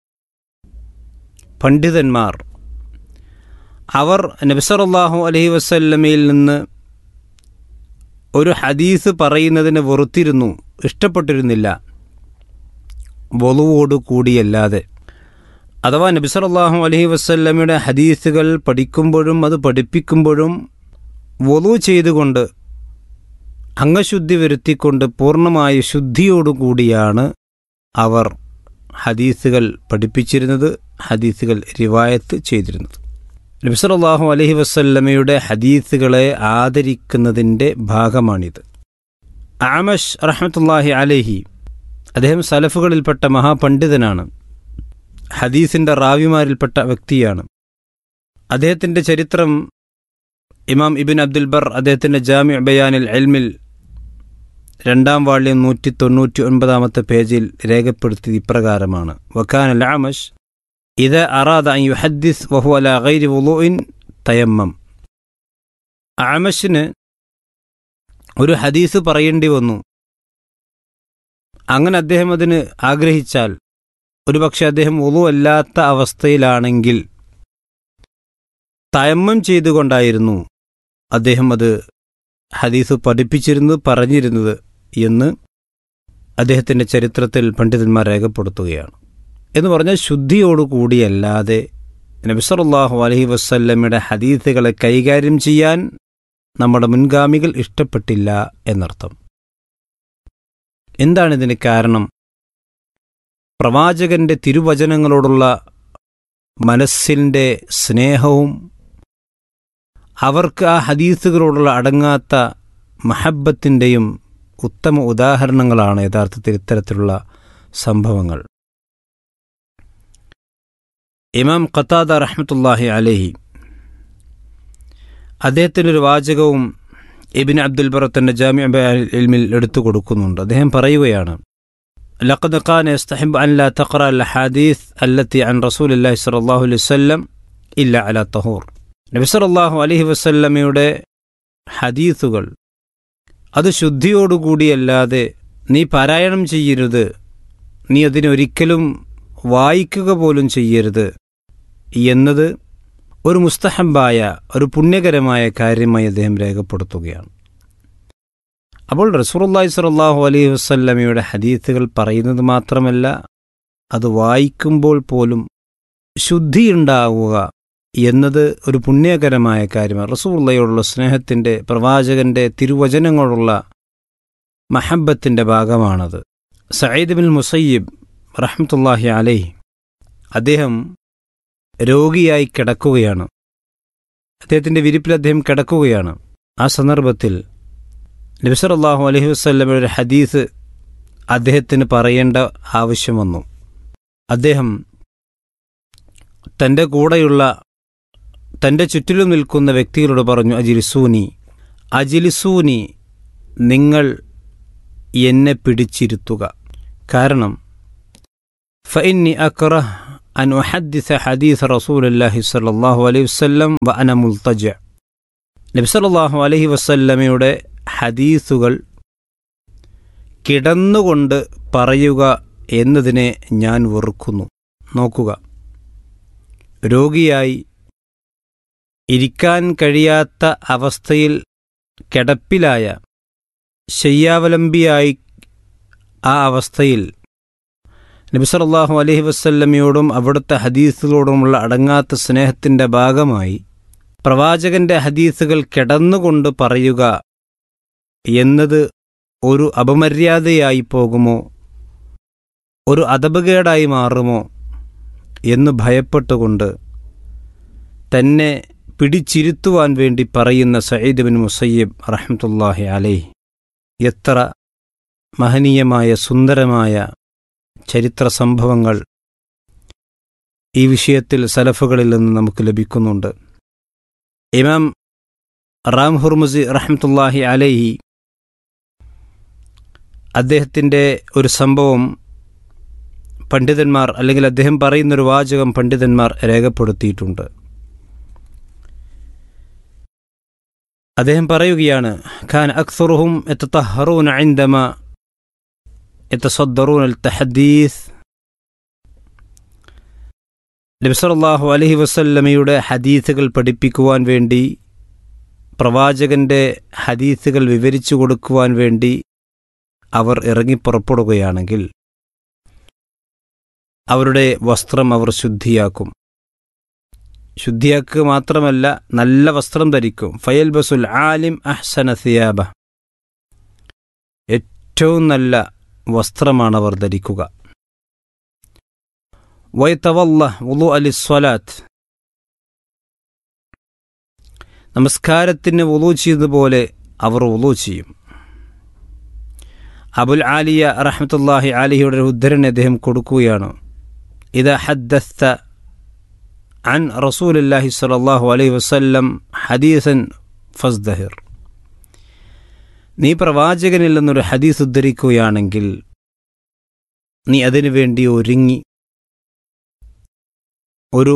പണ്ഡിതന്മാർ അവർ നബിസറല്ലാഹു അലഹി വസല്ലമയിൽ നിന്ന് ഒരു ഹദീസ് പറയുന്നതിന് വെറുത്തിരുന്നു ഇഷ്ടപ്പെട്ടിരുന്നില്ല വളുവോടു കൂടിയല്ലാതെ അഥവാ നബിസറല്ലാഹു അലഹി വസ്ല്ലമയുടെ ഹദീസുകൾ പഠിക്കുമ്പോഴും അത് പഠിപ്പിക്കുമ്പോഴും വലു ചെയ്തുകൊണ്ട് അംഗശുദ്ധി വരുത്തിക്കൊണ്ട് പൂർണ്ണമായ ശുദ്ധിയോടുകൂടിയാണ് അവർ ഹദീസുകൾ പഠിപ്പിച്ചിരുന്നത് ഹദീസുകൾ റിവായത്ത് ചെയ്തിരുന്നത് നബിസറല്ലാഹു അലഹി വസ്ല്ലമയുടെ ഹദീസുകളെ ആദരിക്കുന്നതിൻ്റെ ഭാഗമാണിത് ആമഷ് റഹ്മത്തുല്ലാഹി അലഹി അദ്ദേഹം സലഫുകളിൽപ്പെട്ട മഹാപണ്ഡിതനാണ് ഹദീസിൻ്റെ റാവിമാരിൽപ്പെട്ട വ്യക്തിയാണ് അദ്ദേഹത്തിൻ്റെ ചരിത്രം ഇമാം ഇബിൻ അബ്ദുൽ ബർ അദ്ദേഹത്തിൻ്റെ ജാമ്യ ബയാനിൽ എൽമിൽ രണ്ടാം വാള്യം നൂറ്റി തൊണ്ണൂറ്റി ഒൻപതാമത്തെ പേജിൽ രേഖപ്പെടുത്തിയത് ഇപ്രകാരമാണ് വക്കാൻ അൽ ആമഷ് ഇത് അറാദ അൻ യുഹദ്ദിസ് വഹു അല ഗൈരി വുളുഇൻ തയമ്മം ആമഷിന് ഒരു ഹദീസ് പറയേണ്ടി വന്നു അങ്ങനെ അദ്ദേഹം അതിന് ആഗ്രഹിച്ചാൽ ഒരുപക്ഷെ അദ്ദേഹം ഒതു അല്ലാത്ത അവസ്ഥയിലാണെങ്കിൽ തയമ്മം ചെയ്തുകൊണ്ടായിരുന്നു അദ്ദേഹം അത് ഹദീസ് പഠിപ്പിച്ചിരുന്നത് പറഞ്ഞിരുന്നത് എന്ന് അദ്ദേഹത്തിൻ്റെ ചരിത്രത്തിൽ പണ്ഡിതന്മാർ രേഖപ്പെടുത്തുകയാണ് എന്ന് പറഞ്ഞാൽ ശുദ്ധിയോടുകൂടിയല്ലാതെ നബിസറുല്ലാഹു അലഹി വസ്ല്ലമ്മയുടെ ഹദീസുകളെ കൈകാര്യം ചെയ്യാൻ നമ്മുടെ മുൻഗാമികൾ ഇഷ്ടപ്പെട്ടില്ല എന്നർത്ഥം എന്താണിതിന് കാരണം പ്രവാചകന്റെ തിരുവചനങ്ങളോടുള്ള മനസ്സിൻ്റെ സ്നേഹവും അവർക്ക് ആ ഹദീസുകളോടുള്ള അടങ്ങാത്ത മഹബത്തിൻ്റെയും ഉത്തമ ഉദാഹരണങ്ങളാണ് യഥാർത്ഥത്തിൽ ഇത്തരത്തിലുള്ള സംഭവങ്ങൾ ഇമാം ഖത്താദ റഹ്മത്തുല്ലാഹി അലഹി അദ്ദേഹത്തിനൊരു വാചകവും ഇബിൻ അബ്ദുൽ ബറത്തൻ്റെ ജാമ്യ ഇൽമിൽ എടുത്തു കൊടുക്കുന്നുണ്ട് അദ്ദേഹം പറയുകയാണ് لقد كان يستحب أن لا تقرأ الأحاديث التي عن رسول الله صلى الله عليه وسلم إلا على طهور നബി സല്ലല്ലാഹു അലൈഹി വസല്ലമയുടെ ഹദീസുകൾ അത് ശുദ്ധിയോടുകൂടിയല്ലാതെ നീ പാരായണം ചെയ്യരുത് നീ അതിനൊരിക്കലും വായിക്കുക പോലും ചെയ്യരുത് എന്നത് ഒരു മുസ്തഹബായ ഒരു പുണ്യകരമായ കാര്യമായി അദ്ദേഹം രേഖപ്പെടുത്തുകയാണ് അപ്പോൾ റസൂറുല്ലാഹി സ്വല്ലല്ലാഹു അലൈഹി വസല്ലമയുടെ ഹദീസുകൾ പറയുന്നത് മാത്രമല്ല അത് വായിക്കുമ്പോൾ പോലും ശുദ്ധിയുണ്ടാവുക എന്നത് ഒരു പുണ്യകരമായ കാര്യമാണ് റസൂറുള്ളയോടുള്ള സ്നേഹത്തിൻ്റെ പ്രവാചകന്റെ തിരുവചനങ്ങളോടുള്ള മഹബത്തിൻ്റെ ഭാഗമാണത് സയ്യിദ് ബിൻ മുസയ്യിബ് റഹ്മത്തുല്ലാഹി അലൈഹി അദ്ദേഹം രോഗിയായി കിടക്കുകയാണ് അദ്ദേഹത്തിൻ്റെ വിരിപ്പിൽ അദ്ദേഹം കിടക്കുകയാണ് ആ സന്ദർഭത്തിൽ നബിസർ അള്ളാഹു അലഹി വസ്ല്ലമയുടെ ഒരു ഹദീസ് അദ്ദേഹത്തിന് പറയേണ്ട ആവശ്യം വന്നു അദ്ദേഹം തൻ്റെ കൂടെയുള്ള തൻ്റെ ചുറ്റിലും നിൽക്കുന്ന വ്യക്തികളോട് പറഞ്ഞു അജിലിസൂനി അജിലിസൂനി നിങ്ങൾ എന്നെ പിടിച്ചിരുത്തുക കാരണം ഫഇന്നി അക്റഹ് അൻ ഉഹദ്ദിസ ഹദീസ് റസൂലുള്ളാഹി സ്വല്ലല്ലാഹു അലൈഹി വസല്ലം വ അന മുൽത്തജ നബി സല്ലല്ലാഹു അലൈഹി വസല്ലമയുടെ ഹദീസുകൾ കിടന്നുകൊണ്ട് പറയുക എന്നതിനെ ഞാൻ വെറുക്കുന്നു നോക്കുക രോഗിയായി ഇരിക്കാൻ കഴിയാത്ത അവസ്ഥയിൽ കിടപ്പിലായ ശയ്യാവലംബിയായി ആ അവസ്ഥയിൽ നബിസല്ലാഹു അലഹി വസ്ല്ലമയോടും അവിടുത്തെ ഹദീസുകളോടുമുള്ള അടങ്ങാത്ത സ്നേഹത്തിൻ്റെ ഭാഗമായി പ്രവാചകന്റെ ഹദീസുകൾ കിടന്നുകൊണ്ട് പറയുക എന്നത് ഒരു അപമര്യാദയായി പോകുമോ ഒരു അതപകേടായി മാറുമോ എന്ന് ഭയപ്പെട്ടുകൊണ്ട് തന്നെ പിടിച്ചിരുത്തുവാൻ വേണ്ടി പറയുന്ന സയ്യിദ് ബിൻ മുസയ്യബ് റഹ്മത്തുല്ലാഹി അലൈഹ് എത്ര മഹനീയമായ സുന്ദരമായ ചരിത്ര സംഭവങ്ങൾ ഈ വിഷയത്തിൽ സലഫുകളിൽ നിന്ന് നമുക്ക് ലഭിക്കുന്നുണ്ട് ഇമാം റാം ഹുർമുസി റഹ്മത്തുല്ലാഹി അലൈഹി അദ്ദേഹത്തിൻ്റെ ഒരു സംഭവം പണ്ഡിതന്മാർ അല്ലെങ്കിൽ അദ്ദേഹം പറയുന്നൊരു വാചകം പണ്ഡിതന്മാർ രേഖപ്പെടുത്തിയിട്ടുണ്ട് അദ്ദേഹം പറയുകയാണ് ഖാൻ അക്സറുഹും എത്തഹറൂൻ ഐന്ദമ എത്തസദ്ദറൂൻ അൽ തഹദീസ് നബിസല്ലാഹു അലഹി വസല്ലമയുടെ ഹദീസുകൾ പഠിപ്പിക്കുവാൻ വേണ്ടി പ്രവാചകന്റെ ഹദീസുകൾ വിവരിച്ചു കൊടുക്കുവാൻ വേണ്ടി അവർ ഇറങ്ങിപ്പുറപ്പെടുകയാണെങ്കിൽ അവരുടെ വസ്ത്രം അവർ ശുദ്ധിയാക്കും ശുദ്ധിയാക്കുക മാത്രമല്ല നല്ല വസ്ത്രം ധരിക്കും ഫയൽ ബസുൽ ആലിം അഹ്സന സിയാബ ഏറ്റവും നല്ല വസ്ത്രമാണ് അവർ ധരിക്കുക വൈത്തവല്ല ഉലു അലി സ്വലാത്ത് നമസ്കാരത്തിന് ഉലു ചെയ്തതുപോലെ അവർ ഉലു ചെയ്യും അബുൽ ആലിയ റഹ്മത്തുല്ലാഹി ആലിയുടെ ഒരു ഉദ്ധരണി അദ്ദേഹം കൊടുക്കുകയാണ് ഇത് ഹദ്ദസ്ത عن رسول الله صلى الله عليه وسلم حديثا فازدهر നീ പ്രവാചകനിൽ നിന്നൊരു ഹദീസ് ഉദ്ധരിക്കുകയാണെങ്കിൽ നീ അതിനു വേണ്ടി ഒരുങ്ങി ഒരു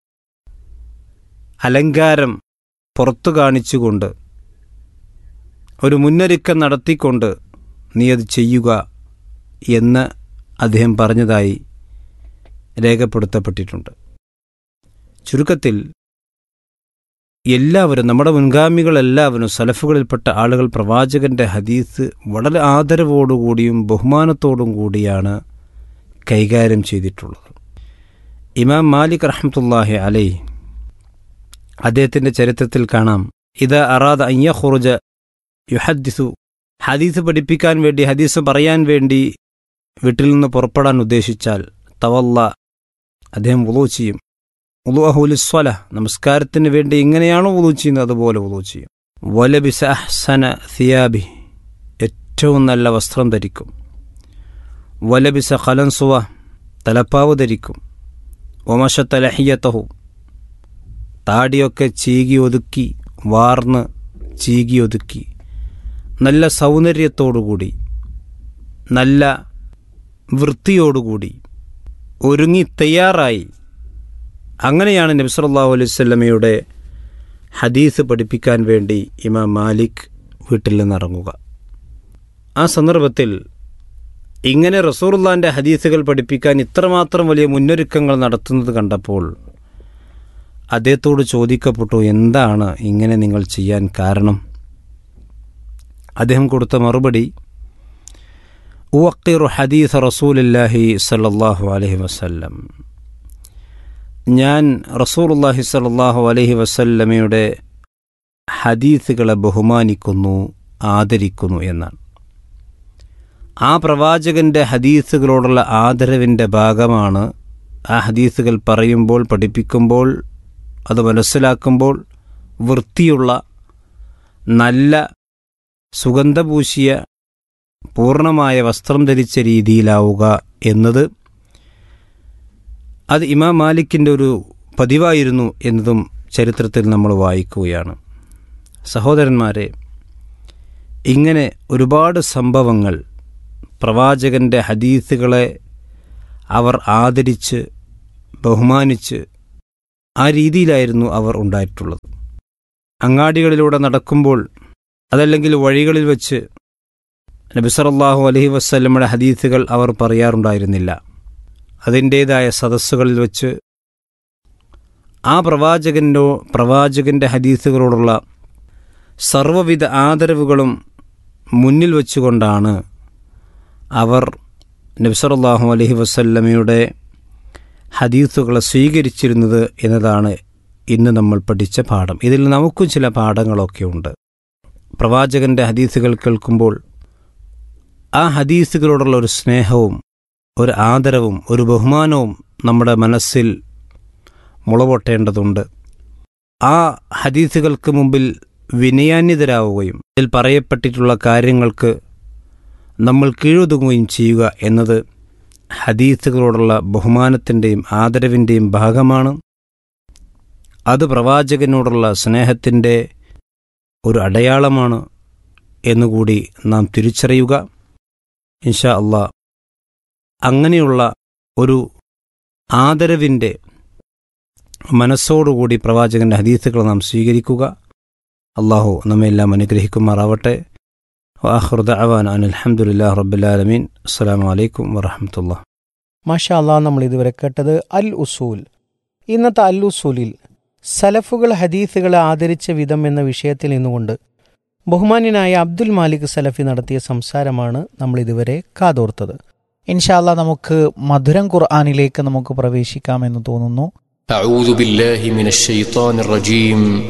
അലങ്കാരം പുറത്തു കാണിച്ചുകൊണ്ട് ഒരു മുന്നൊരുക്കം നടത്തിക്കൊണ്ട് നീ അത് ചെയ്യുക എന്ന് അദ്ദേഹം പറഞ്ഞതായി രേഖപ്പെടുത്തപ്പെട്ടിട്ടുണ്ട് ചുരുക്കത്തിൽ എല്ലാവരും നമ്മുടെ മുൻഗാമികളെല്ലാവരും സലഫുകളിൽപ്പെട്ട ആളുകൾ പ്രവാചകന്റെ ഹദീസ് വളരെ ആദരവോടുകൂടിയും ബഹുമാനത്തോടും കൂടിയാണ് കൈകാര്യം ചെയ്തിട്ടുള്ളത് ഇമാം മാലിക് റഹ്മത്തുല്ലാഹി അലൈ അദ്ദേഹത്തിൻ്റെ ചരിത്രത്തിൽ കാണാം ഇത് അറാദ അയ്യ ഖുറുജ യുഹദ്ദിസു ഹദീസ് പഠിപ്പിക്കാൻ വേണ്ടി ഹദീസ് പറയാൻ വേണ്ടി വീട്ടിൽ നിന്ന് പുറപ്പെടാൻ ഉദ്ദേശിച്ചാൽ തവല്ല അദ്ദേഹം ഉളു ചെയ്യും ഉളു അഹുലിസ്വല നമസ്കാരത്തിന് വേണ്ടി എങ്ങനെയാണോ ഉളു ചെയ്യുന്നത് അതുപോലെ ഉളു ചെയ്യും വലബിസ അഹ്സന സിയാബി ഏറ്റവും നല്ല വസ്ത്രം ധരിക്കും വലബിസ ഖലൻസുവ തലപ്പാവ് ധരിക്കും ഒമശ തലഹിയത്തഹു താടിയൊക്കെ ചീകി ഒതുക്കി വാർന്ന് ചീകി ഒതുക്കി നല്ല സൗന്ദര്യത്തോടുകൂടി നല്ല വൃത്തിയോടുകൂടി ഒരുങ്ങി തയ്യാറായി അങ്ങനെയാണ് നബ്സല്ലാഹു അലൈഹി സ്വല്ലമയുടെ ഹദീസ് പഠിപ്പിക്കാൻ വേണ്ടി ഇമാം മാലിക് വീട്ടിൽ നിന്നിറങ്ങുക ആ സന്ദർഭത്തിൽ ഇങ്ങനെ റസൂറുല്ലാൻ്റെ ഹദീസുകൾ പഠിപ്പിക്കാൻ ഇത്രമാത്രം വലിയ മുന്നൊരുക്കങ്ങൾ നടത്തുന്നത് കണ്ടപ്പോൾ അദ്ദേഹത്തോട് ചോദിക്കപ്പെട്ടു എന്താണ് ഇങ്ങനെ നിങ്ങൾ ചെയ്യാൻ കാരണം അദ്ദേഹം കൊടുത്ത മറുപടി ഉവക്കിറു ഹദീസ് റസൂലുല്ലാഹി സല്ലല്ലാഹു അലൈഹി വസല്ലം ഞാൻ റസൂലുല്ലാഹി സല്ലല്ലാഹു അലൈഹി വസല്ലമയുടെ ഹദീസുകളെ ബഹുമാനിക്കുന്നു ആദരിക്കുന്നു എന്നാണ് ആ പ്രവാചകന്റെ ഹദീസുകളോടുള്ള ആദരവിൻ്റെ ഭാഗമാണ് ആ ഹദീസുകൾ പറയുമ്പോൾ പഠിപ്പിക്കുമ്പോൾ അത് മനസ്സിലാക്കുമ്പോൾ വൃത്തിയുള്ള നല്ല സുഗന്ധപൂശിയ പൂർണ്ണമായ വസ്ത്രം ധരിച്ച രീതിയിലാവുക എന്നത് അത് ഇമാം മാലിക്കിൻ്റെ ഒരു പതിവായിരുന്നു എന്നതും ചരിത്രത്തിൽ നമ്മൾ വായിക്കുകയാണ് സഹോദരന്മാരെ ഇങ്ങനെ ഒരുപാട് സംഭവങ്ങൾ പ്രവാചകൻ്റെ ഹദീസുകളെ അവർ ആദരിച്ച് ബഹുമാനിച്ച് ആ രീതിയിലായിരുന്നു അവർ ഉണ്ടായിട്ടുള്ളത് അങ്ങാടികളിലൂടെ നടക്കുമ്പോൾ അതല്ലെങ്കിൽ വഴികളിൽ വച്ച് നബിസറല്ലാഹു അലഹി വസ്ല്ലമ്മയുടെ ഹദീസുകൾ അവർ പറയാറുണ്ടായിരുന്നില്ല അതിൻ്റേതായ സദസ്സുകളിൽ വച്ച് ആ പ്രവാചകൻ്റെ പ്രവാചകൻ്റെ ഹദീസുകളോടുള്ള സർവ്വവിധ ആദരവുകളും മുന്നിൽ വച്ചുകൊണ്ടാണ് അവർ നബ്സറല്ലാഹു അലഹി വസല്ലമയുടെ ഹദീസുകളെ സ്വീകരിച്ചിരുന്നത് എന്നതാണ് ഇന്ന് നമ്മൾ പഠിച്ച പാഠം ഇതിൽ നമുക്കും ചില പാഠങ്ങളൊക്കെ ഉണ്ട് പ്രവാചകൻ്റെ ഹദീസുകൾ കേൾക്കുമ്പോൾ ആ ഹദീസുകളോടുള്ള ഒരു സ്നേഹവും ഒരു ആദരവും ഒരു ബഹുമാനവും നമ്മുടെ മനസ്സിൽ മുളപൊട്ടേണ്ടതുണ്ട് ആ ഹദീസുകൾക്ക് മുമ്പിൽ വിനയാന്വിതരാവുകയും ഇതിൽ പറയപ്പെട്ടിട്ടുള്ള കാര്യങ്ങൾക്ക് നമ്മൾ കീഴൊതുങ്ങുകയും ചെയ്യുക എന്നത് ഹദീസുകളോടുള്ള ബഹുമാനത്തിൻ്റെയും ആദരവിൻ്റെയും ഭാഗമാണ് അത് പ്രവാചകനോടുള്ള സ്നേഹത്തിൻ്റെ ഒരു അടയാളമാണ് എന്നുകൂടി നാം തിരിച്ചറിയുക ഇൻഷാ അള്ളാ അങ്ങനെയുള്ള ഒരു ആദരവിൻ്റെ മനസ്സോടുകൂടി പ്രവാചകൻ്റെ ഹദീസുകൾ നാം സ്വീകരിക്കുക അള്ളാഹു നമ്മെല്ലാം അനുഗ്രഹിക്കുമാറാവട്ടെ വാഹൃദ അവാൻ അൻ അലഹമുല്ലാ റബ്ബുലാലമീൻ അസ്സാം വലൈക്കും വറഹമത്തുള്ള മാഷാ അള്ളാ നമ്മൾ ഇതുവരെ കേട്ടത് അൽ ഉസൂൽ ഇന്നത്തെ അൽ ഉസൂലിൽ സലഫുകൾ ഹദീസുകളെ ആദരിച്ച വിധം എന്ന വിഷയത്തിൽ നിന്നുകൊണ്ട് ബഹുമാന്യനായ അബ്ദുൽ മാലിക് സലഫി നടത്തിയ സംസാരമാണ് നമ്മൾ ഇതുവരെ കാതോർത്തത് ഇൻഷാല്ല നമുക്ക് മധുരം ഖുർആാനിലേക്ക് നമുക്ക് പ്രവേശിക്കാമെന്ന് തോന്നുന്നു أعوذ بالله من الشيطان الرجيم